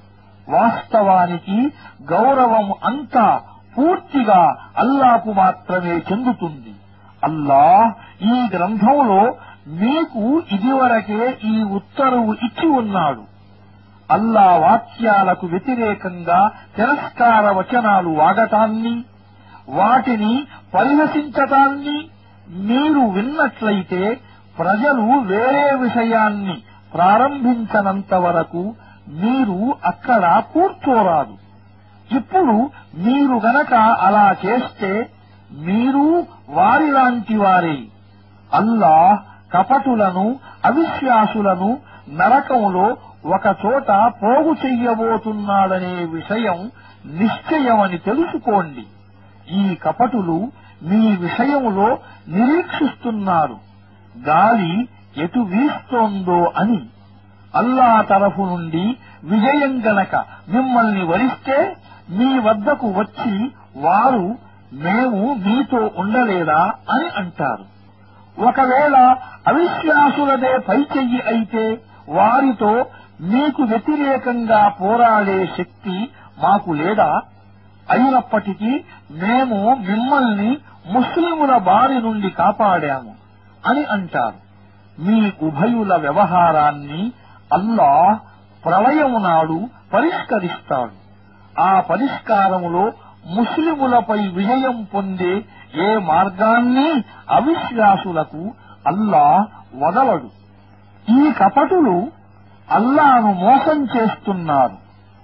వాస్తవానికి గౌరవం అంతా పూర్తిగా అల్లాకు మాత్రమే చెందుతుంది అల్లాహ్ ఈ గ్రంథంలో మీకు ఇదివరకే ఈ ఉత్తర్వు ఇచ్చి ఉన్నాడు అల్లా వాక్యాలకు వ్యతిరేకంగా తిరస్కార వచనాలు వాగటాన్ని వాటిని పరిహసించటాన్ని మీరు విన్నట్లయితే ప్రజలు వేరే విషయాన్ని ప్రారంభించనంత వరకు మీరు అక్కడ కూర్చోరాదు ఇప్పుడు మీరు గనక అలా చేస్తే మీరు వారిలాంటి వారే అల్లాహ్ కపటులను అవిశ్వాసులను నరకంలో ఒక చోట పోగు చెయ్యబోతున్నాడనే విషయం నిశ్చయమని తెలుసుకోండి ఈ కపటులు మీ విషయంలో నిరీక్షిస్తున్నారు గాలి ఎటు వీస్తోందో అని అల్లా తరఫు నుండి విజయం గనక మిమ్మల్ని వరిస్తే మీ వద్దకు వచ్చి వారు మేము మీతో ఉండలేదా అని అంటారు ఒకవేళ అవిశ్వాసులదే పైచెయ్యి అయితే వారితో మీకు వ్యతిరేకంగా పోరాడే శక్తి మాకు లేదా అయినప్పటికీ మేము మిమ్మల్ని ముస్లిముల బారి నుండి కాపాడాము అని అంటారు మీ ఉభయుల వ్యవహారాన్ని అల్లాహ్ ప్రళయం నాడు పరిష్కరిస్తాడు ఆ పరిష్కారములో ముస్లిములపై విజయం పొందే ఏ మార్గాన్ని అవిశ్వాసులకు అల్లాహ్ వదలడు ఈ కపటులు అల్లాను మోసం చేస్తున్నారు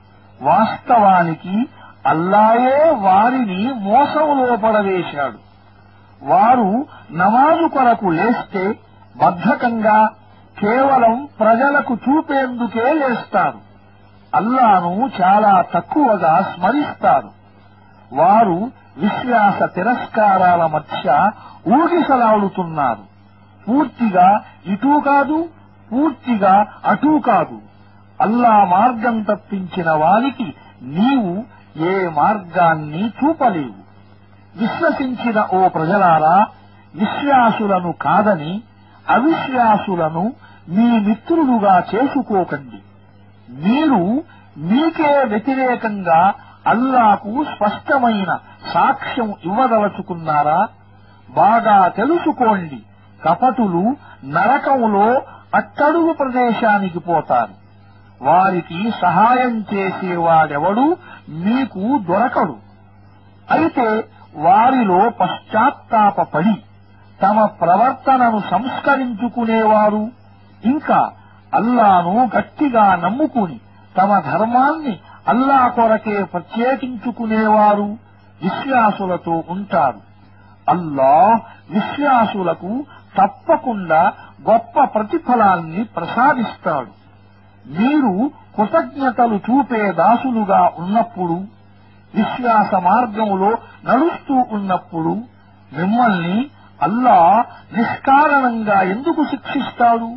వాస్తవానికి అల్లాయే వారిని మోసంలో పడవేశాడు వారు నమాజు కొరకు లేస్తే బద్ధకంగా కేవలం ప్రజలకు చూపేందుకే లేస్తారు అల్లాను చాలా తక్కువగా స్మరిస్తారు వారు విశ్వాస తిరస్కారాల మధ్య ఊగిసలాడుతున్నారు పూర్తిగా ఇటూ కాదు పూర్తిగా అటూ కాదు అల్లా మార్గం తప్పించిన వారికి నీవు ఏ మార్గాన్ని చూపలేవు విశ్వసించిన ఓ ప్రజలారా విశ్వాసులను కాదని అవిశ్వాసులను మీ మిత్రులుగా చేసుకోకండి మీరు మీకే వ్యతిరేకంగా అల్లాకు స్పష్టమైన సాక్ష్యం ఇవ్వదలుచుకున్నారా బాగా తెలుసుకోండి కపటులు నరకంలో అట్టడుగు ప్రదేశానికి పోతారు వారికి సహాయం చేసేవాడెవడు మీకు దొరకడు అయితే వారిలో పశ్చాత్తాపడి తమ ప్రవర్తనను సంస్కరించుకునేవారు ఇంకా అల్లాను గట్టిగా నమ్ముకుని తమ ధర్మాన్ని అల్లా కొరకే ప్రత్యేకించుకునేవారు విశ్వాసులతో ఉంటారు అల్లా విశ్వాసులకు తప్పకుండా గొప్ప ప్రతిఫలాన్ని ప్రసాదిస్తాడు మీరు కృతజ్ఞతలు చూపే దాసులుగా ఉన్నప్పుడు విశ్వాస మార్గంలో నడుస్తూ ఉన్నప్పుడు మిమ్మల్ని అల్లా నిష్కారణంగా ఎందుకు శిక్షిస్తాడు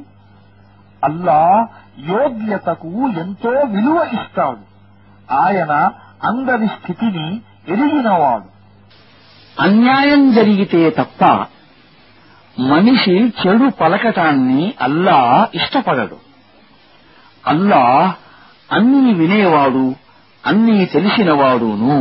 అల్లా యోగ్యతకు ఎంతో విలువ ఇస్తాడు ఆయన అందరి స్థితిని ఎరిగినవాడు అన్యాయం జరిగితే తప్ప మనిషి చెడు పలకటాన్ని అల్లా ఇష్టపడడు అల్లా అన్నీ వినేవాడు అన్నీ తెలిసినవాడును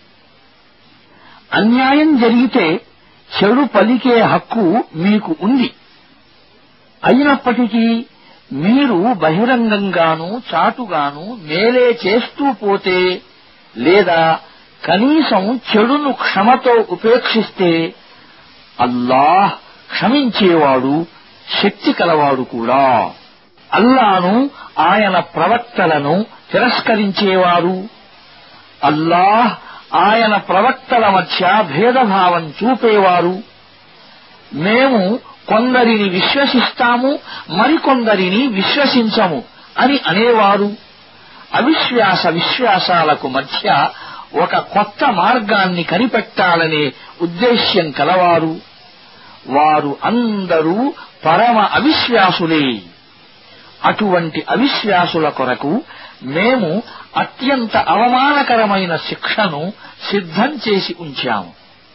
అన్యాయం జరిగితే చెడు పలికే హక్కు మీకు ఉంది అయినప్పటికీ మీరు బహిరంగంగాను చాటుగాను మేలే చేస్తూ పోతే లేదా కనీసం చెడును క్షమతో ఉపేక్షిస్తే అల్లాహ్ క్షమించేవాడు శక్తి కలవాడు కూడా అల్లాను ఆయన ప్రవక్తలను తిరస్కరించేవారు అల్లాహ్ ఆయన ప్రవక్తల మధ్య భేదభావం చూపేవారు మేము కొందరిని విశ్వసిస్తాము మరికొందరిని విశ్వసించము అని అనేవారు అవిశ్వాస విశ్వాసాలకు మధ్య ఒక కొత్త మార్గాన్ని కనిపెట్టాలనే ఉద్దేశ్యం కలవారు వారు అందరూ పరమ అవిశ్వాసులే అటువంటి అవిశ్వాసుల కొరకు మేము అత్యంత అవమానకరమైన శిక్షను సిద్ధం చేసి ఉంచాము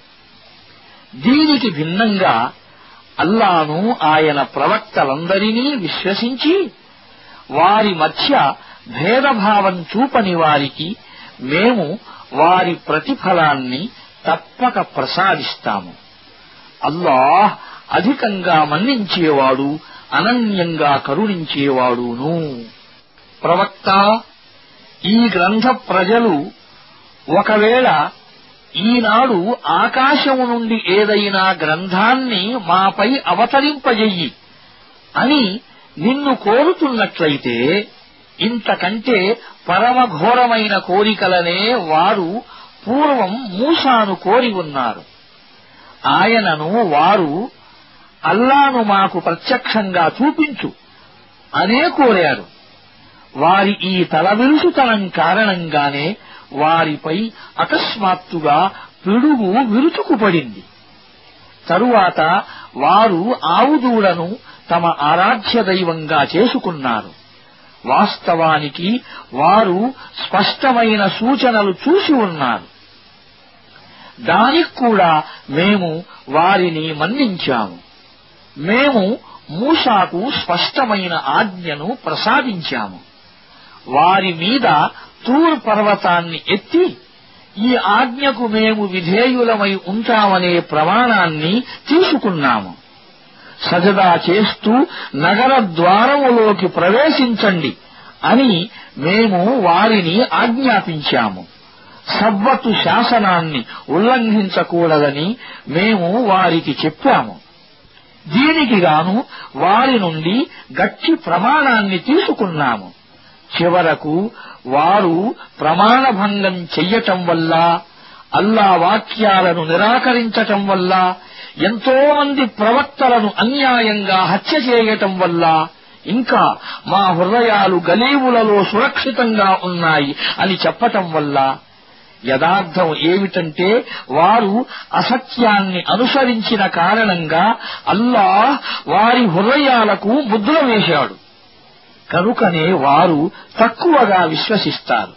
దీనికి భిన్నంగా అల్లాను ఆయన ప్రవక్తలందరినీ విశ్వసించి వారి మధ్య భేదభావం చూపని వారికి మేము వారి ప్రతిఫలాన్ని తప్పక ప్రసాదిస్తాము అల్లాహ్ అధికంగా మన్నించేవాడు అనన్యంగా కరుణించేవాడును ప్రవక్త ఈ గ్రంథ ప్రజలు ఒకవేళ ఈనాడు ఆకాశము నుండి ఏదైనా గ్రంథాన్ని మాపై అవతరింపజెయ్యి అని నిన్ను కోరుతున్నట్లయితే ఇంతకంటే పరమఘోరమైన కోరికలనే వారు పూర్వం మూసాను కోరి ఉన్నారు ఆయనను వారు అల్లాను మాకు ప్రత్యక్షంగా చూపించు అనే కోరారు వారి ఈ తలవిరుసుతనం కారణంగానే వారిపై అకస్మాత్తుగా పిడుగు విరుచుకుపడింది తరువాత వారు ఆవుదూడను తమ ఆరాధ్య దైవంగా చేసుకున్నారు వాస్తవానికి వారు స్పష్టమైన సూచనలు చూసి ఉన్నారు దానికి కూడా మేము వారిని మన్నించాము మేము మూసాకు స్పష్టమైన ఆజ్ఞను ప్రసాదించాము వారి మీద తూర్ పర్వతాన్ని ఎత్తి ఈ ఆజ్ఞకు మేము విధేయులమై ఉంటామనే ప్రమాణాన్ని తీసుకున్నాము సజదా చేస్తూ నగర ద్వారములోకి ప్రవేశించండి అని మేము వారిని ఆజ్ఞాపించాము సబ్బతు శాసనాన్ని ఉల్లంఘించకూడదని మేము వారికి చెప్పాము దీనికి గాను వారి నుండి గట్టి ప్రమాణాన్ని తీసుకున్నాము చివరకు వారు ప్రమాణభంగం చెయ్యటం వల్ల అల్లా వాక్యాలను నిరాకరించటం వల్ల ఎంతో మంది ప్రవక్తలను అన్యాయంగా హత్య చేయటం వల్ల ఇంకా మా హృదయాలు గలీవులలో సురక్షితంగా ఉన్నాయి అని చెప్పటం వల్ల యథార్థం ఏమిటంటే వారు అసత్యాన్ని అనుసరించిన కారణంగా అల్లాహ్ వారి హృదయాలకు ముద్ర వేశాడు కనుకనే వారు తక్కువగా విశ్వసిస్తారు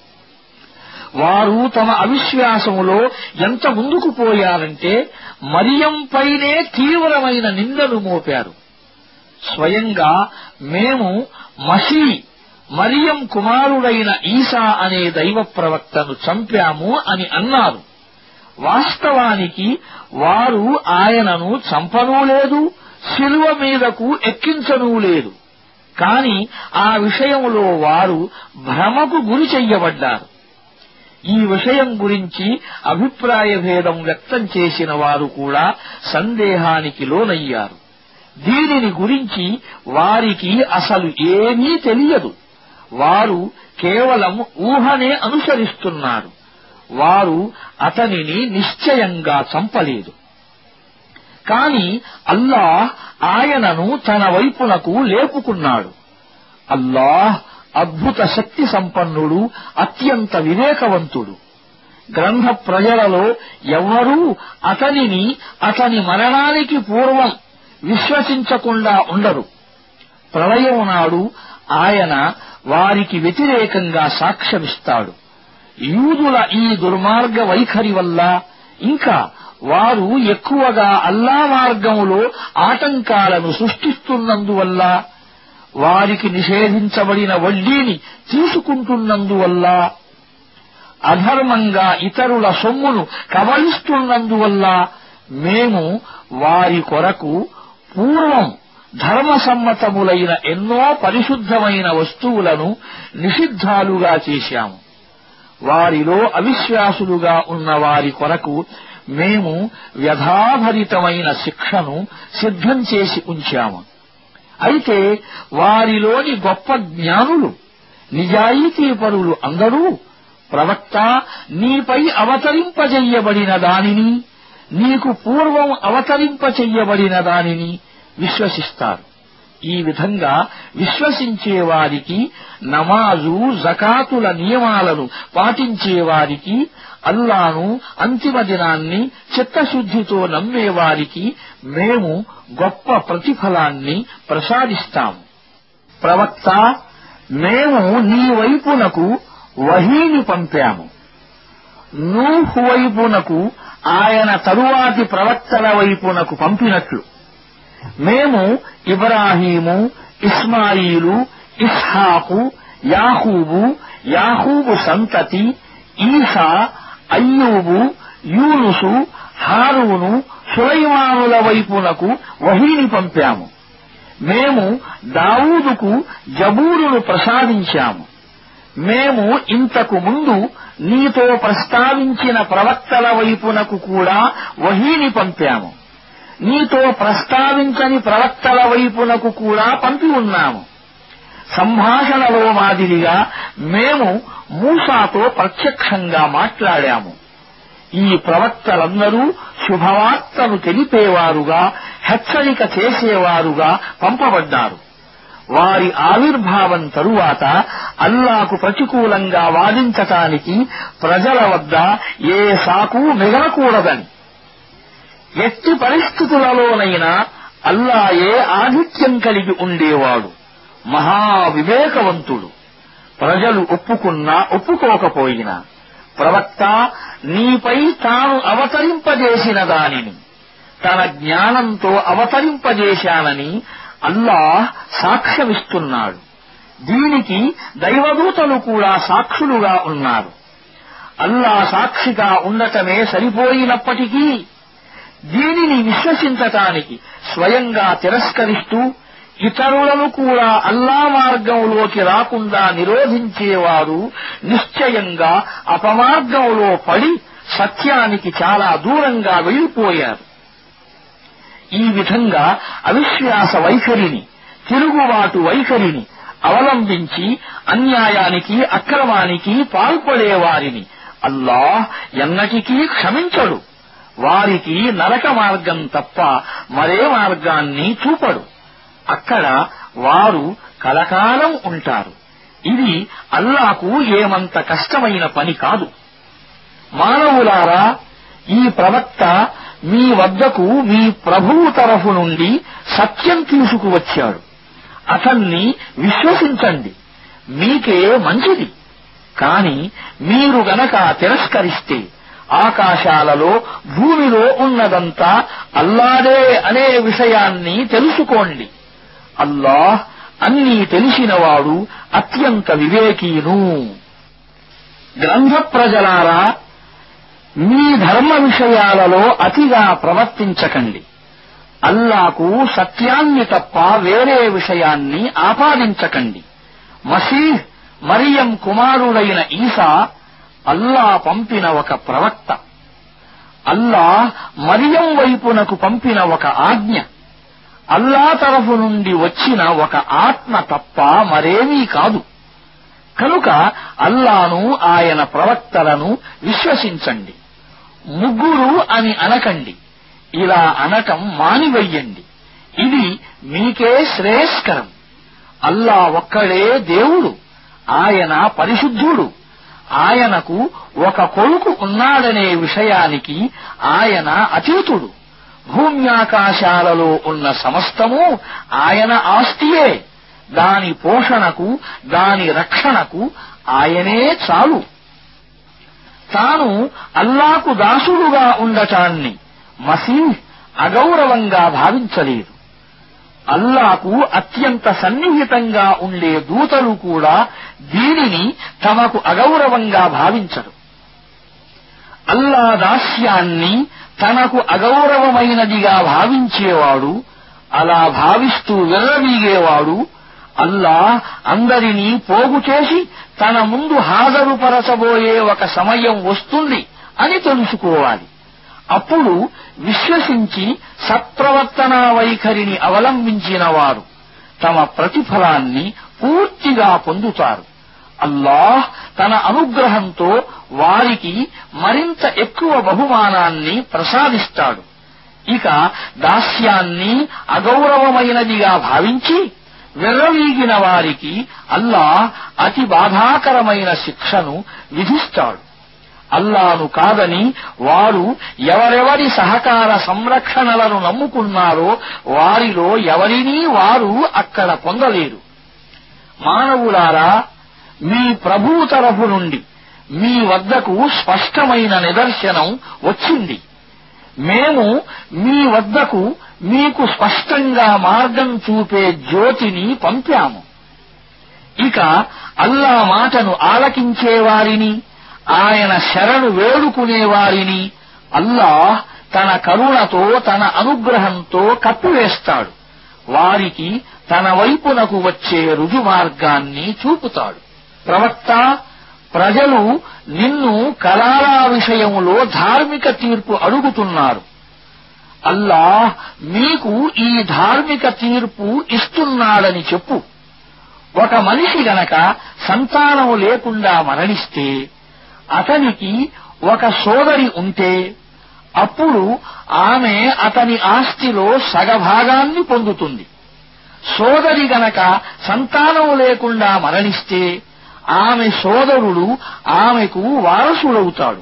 వారు తమ అవిశ్వాసములో ఎంత ముందుకు పోయారంటే మరియంపైనే తీవ్రమైన నిందను మోపారు స్వయంగా మేము మసీ మరియం కుమారుడైన ఈసా అనే దైవ ప్రవక్తను చంపాము అని అన్నారు వాస్తవానికి వారు ఆయనను చంపనూ లేదు శిలువ మీదకు ఎక్కించనూ లేదు కాని ఆ విషయంలో వారు భ్రమకు గురి చెయ్యబడ్డారు ఈ విషయం గురించి అభిప్రాయ భేదం వ్యక్తం చేసిన వారు కూడా సందేహానికి లోనయ్యారు దీనిని గురించి వారికి అసలు ఏమీ తెలియదు వారు కేవలం ఊహనే అనుసరిస్తున్నారు వారు అతనిని నిశ్చయంగా చంపలేదు కాని అల్లాహ్ ఆయనను తన వైపునకు లేపుకున్నాడు అల్లాహ్ అద్భుత శక్తి సంపన్నుడు అత్యంత వివేకవంతుడు గ్రంథ ప్రజలలో ఎవ్వరూ అతనిని అతని మరణానికి పూర్వం విశ్వసించకుండా ఉండరు ప్రళయం నాడు ఆయన వారికి వ్యతిరేకంగా సాక్ష్యమిస్తాడు యూదుల ఈ దుర్మార్గ వైఖరి వల్ల ఇంకా వారు ఎక్కువగా అల్లా మార్గంలో ఆటంకాలను సృష్టిస్తున్నందువల్ల వారికి నిషేధించబడిన వడ్డీని తీసుకుంటున్నందువల్ల అధర్మంగా ఇతరుల సొమ్మును కబలిస్తున్నందువల్ల మేము వారి కొరకు పూర్వం ధర్మసమ్మతములైన ఎన్నో పరిశుద్ధమైన వస్తువులను నిషిద్ధాలుగా చేశాము వారిలో అవిశ్వాసులుగా ఉన్న వారి కొరకు మేము వ్యధాభరితమైన శిక్షను సిద్ధం చేసి ఉంచాము అయితే వారిలోని గొప్ప జ్ఞానులు నిజాయితీపరులు అందరూ ప్రవక్త నీపై అవతరింపజెయ్యబడిన దానిని నీకు పూర్వం అవతరింపచెయ్యబడిన దానిని విశ్వసిస్తారు ఈ విధంగా విశ్వసించే వారికి నమాజు జకాతుల నియమాలను పాటించే వారికి అల్లాను అంతిమ దినాన్ని చిత్తశుద్ధితో నమ్మేవారికి మేము గొప్ప ప్రతిఫలాన్ని ప్రసాదిస్తాము ప్రవక్త మేము నీ వైపునకు వహీని పంపాము నూహు వైపునకు ఆయన తరువాతి ప్రవక్తల వైపునకు పంపినట్లు మేము ఇబ్రాహీము ఇస్మాయిలు ఇస్హాకు యాహూబు యాహూబు సంతతి ఈసా అయ్యూబు యూనుసు హారూను సులైమానుల వైపునకు వహీని పంపాము మేము దావూదుకు జబూరును ప్రసాదించాము మేము ఇంతకు ముందు నీతో ప్రస్తావించిన ప్రవక్తల వైపునకు కూడా వహీని పంపాము నీతో ప్రస్తావించని ప్రవక్తల వైపునకు కూడా పంపి ఉన్నాము సంభాషణలో మాదిరిగా మేము మూసాతో ప్రత్యక్షంగా మాట్లాడాము ఈ ప్రవక్తలందరూ శుభవార్తను తెలిపేవారుగా హెచ్చరిక చేసేవారుగా పంపబడ్డారు వారి ఆవిర్భావం తరువాత అల్లాకు ప్రతికూలంగా వాదించటానికి ప్రజల వద్ద ఏ సాకు మిగలకూడదని ఎట్టి పరిస్థితులలోనైనా అల్లాయే ఆధిక్యం కలిగి ఉండేవాడు మహావివేకవంతుడు ప్రజలు ఒప్పుకున్నా ఒప్పుకోకపోయినా ప్రవక్త నీపై తాను అవతరింపజేసిన దానిని తన జ్ఞానంతో అవతరింపజేశానని అల్లాహ్ సాక్ష్యమిస్తున్నాడు దీనికి దైవదూతలు కూడా సాక్షులుగా ఉన్నారు అల్లా సాక్షిగా ఉండటమే సరిపోయినప్పటికీ దీనిని విశ్వసించటానికి స్వయంగా తిరస్కరిస్తూ ఇతరులను కూడా అల్లా మార్గంలోకి రాకుండా నిరోధించేవారు నిశ్చయంగా అపమార్గంలో పడి సత్యానికి చాలా దూరంగా వెళ్లిపోయారు ఈ విధంగా అవిశ్వాస వైఖరిని తిరుగుబాటు వైఖరిని అవలంబించి అన్యాయానికి అక్రమానికి పాల్పడేవారిని అల్లాహ్ ఎన్నటికీ క్షమించడు వారికి నరక మార్గం తప్ప మరే మార్గాన్ని చూపడు అక్కడ వారు కలకాలం ఉంటారు ఇది అల్లాకు ఏమంత కష్టమైన పని కాదు మానవులారా ఈ ప్రవక్త మీ వద్దకు మీ ప్రభువు తరఫు నుండి సత్యం తీసుకువచ్చాడు అతన్ని విశ్వసించండి మీకే మంచిది కాని మీరు గనక తిరస్కరిస్తే ఆకాశాలలో భూమిలో ఉన్నదంతా అల్లాదే అనే విషయాన్ని తెలుసుకోండి అల్లాహ్ అన్నీ తెలిసినవాడు అత్యంత వివేకీను గ్రంథ ప్రజలారా మీ ధర్మ విషయాలలో అతిగా ప్రవర్తించకండి అల్లాకు సత్యాన్ని తప్ప వేరే విషయాన్ని ఆపాదించకండి మసీహ్ మరియం కుమారుడైన ఈసా అల్లా పంపిన ఒక ప్రవక్త అల్లా మరియం వైపునకు పంపిన ఒక ఆజ్ఞ అల్లా తరఫు నుండి వచ్చిన ఒక ఆత్మ తప్ప మరేమీ కాదు కనుక అల్లాను ఆయన ప్రవక్తలను విశ్వసించండి ముగ్గురు అని అనకండి ఇలా అనటం మానివెయ్యండి ఇది మీకే శ్రేయస్కరం అల్లా ఒక్కడే దేవుడు ఆయన పరిశుద్ధుడు ఆయనకు ఒక కొడుకు ఉన్నాడనే విషయానికి ఆయన అతీతుడు భూమ్యాకాశాలలో ఉన్న సమస్తము ఆయన ఆస్తియే దాని పోషణకు దాని రక్షణకు ఆయనే చాలు తాను అల్లాకు దాసుడుగా ఉండటాన్ని మసీహ్ అగౌరవంగా భావించలేదు అల్లాకు అత్యంత సన్నిహితంగా ఉండే దూతలు కూడా దీనిని తమకు అగౌరవంగా భావించరు అల్లా దాస్యాన్ని తనకు అగౌరవమైనదిగా భావించేవాడు అలా భావిస్తూ విర్రవీగేవాడు అల్లా అందరినీ పోగు చేసి తన ముందు హాజరుపరచబోయే ఒక సమయం వస్తుంది అని తెలుసుకోవాలి అప్పుడు విశ్వసించి సత్ప్రవర్తనా వైఖరిని అవలంబించిన వారు తమ ప్రతిఫలాన్ని పూర్తిగా పొందుతారు అల్లాహ్ తన అనుగ్రహంతో వారికి మరింత ఎక్కువ బహుమానాన్ని ప్రసాదిస్తాడు ఇక దాస్యాన్ని అగౌరవమైనదిగా భావించి వెర్రవీగిన వారికి అల్లాహ్ అతి బాధాకరమైన శిక్షను విధిస్తాడు అల్లాను కాదని వారు ఎవరెవరి సహకార సంరక్షణలను నమ్ముకున్నారో వారిలో ఎవరినీ వారు అక్కడ పొందలేరు మానవులారా మీ ప్రభువు తరఫు నుండి మీ వద్దకు స్పష్టమైన నిదర్శనం వచ్చింది మేము మీ వద్దకు మీకు స్పష్టంగా మార్గం చూపే జ్యోతిని పంపాము ఇక అల్లా మాటను ఆలకించేవారిని ఆయన శరణు వేడుకునేవారిని అల్లాహ్ తన కరుణతో తన అనుగ్రహంతో కప్పివేస్తాడు వారికి తన వైపునకు వచ్చే రుజుమార్గాన్ని చూపుతాడు ప్రవక్త ప్రజలు నిన్ను కలాలా విషయములో ధార్మిక తీర్పు అడుగుతున్నారు అల్లాహ్ మీకు ఈ ధార్మిక తీర్పు ఇస్తున్నాడని చెప్పు ఒక మనిషి గనక సంతానము లేకుండా మరణిస్తే అతనికి ఒక సోదరి ఉంటే అప్పుడు ఆమె అతని ఆస్తిలో సగభాగాన్ని పొందుతుంది సోదరి గనక సంతానం లేకుండా మరణిస్తే ఆమె సోదరుడు ఆమెకు వారసుడవుతాడు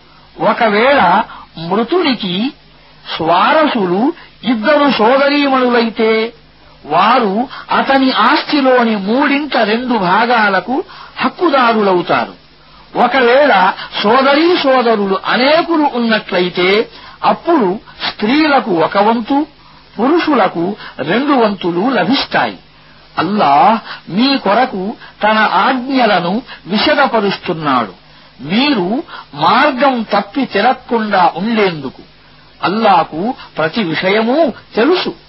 ఒకవేళ మృతునికి స్వారసులు ఇద్దరు సోదరీమణులైతే వారు అతని ఆస్తిలోని మూడింట రెండు భాగాలకు హక్కుదారులవుతారు ఒకవేళ సోదరీ సోదరులు అనేకులు ఉన్నట్లయితే అప్పుడు స్త్రీలకు ఒక వంతు పురుషులకు రెండు వంతులు లభిస్తాయి అల్లాహ్ మీ కొరకు తన ఆజ్ఞలను విశదపరుస్తున్నాడు మీరు మార్గం తప్పి తిరక్కుండా ఉండేందుకు అల్లాకు ప్రతి విషయమూ తెలుసు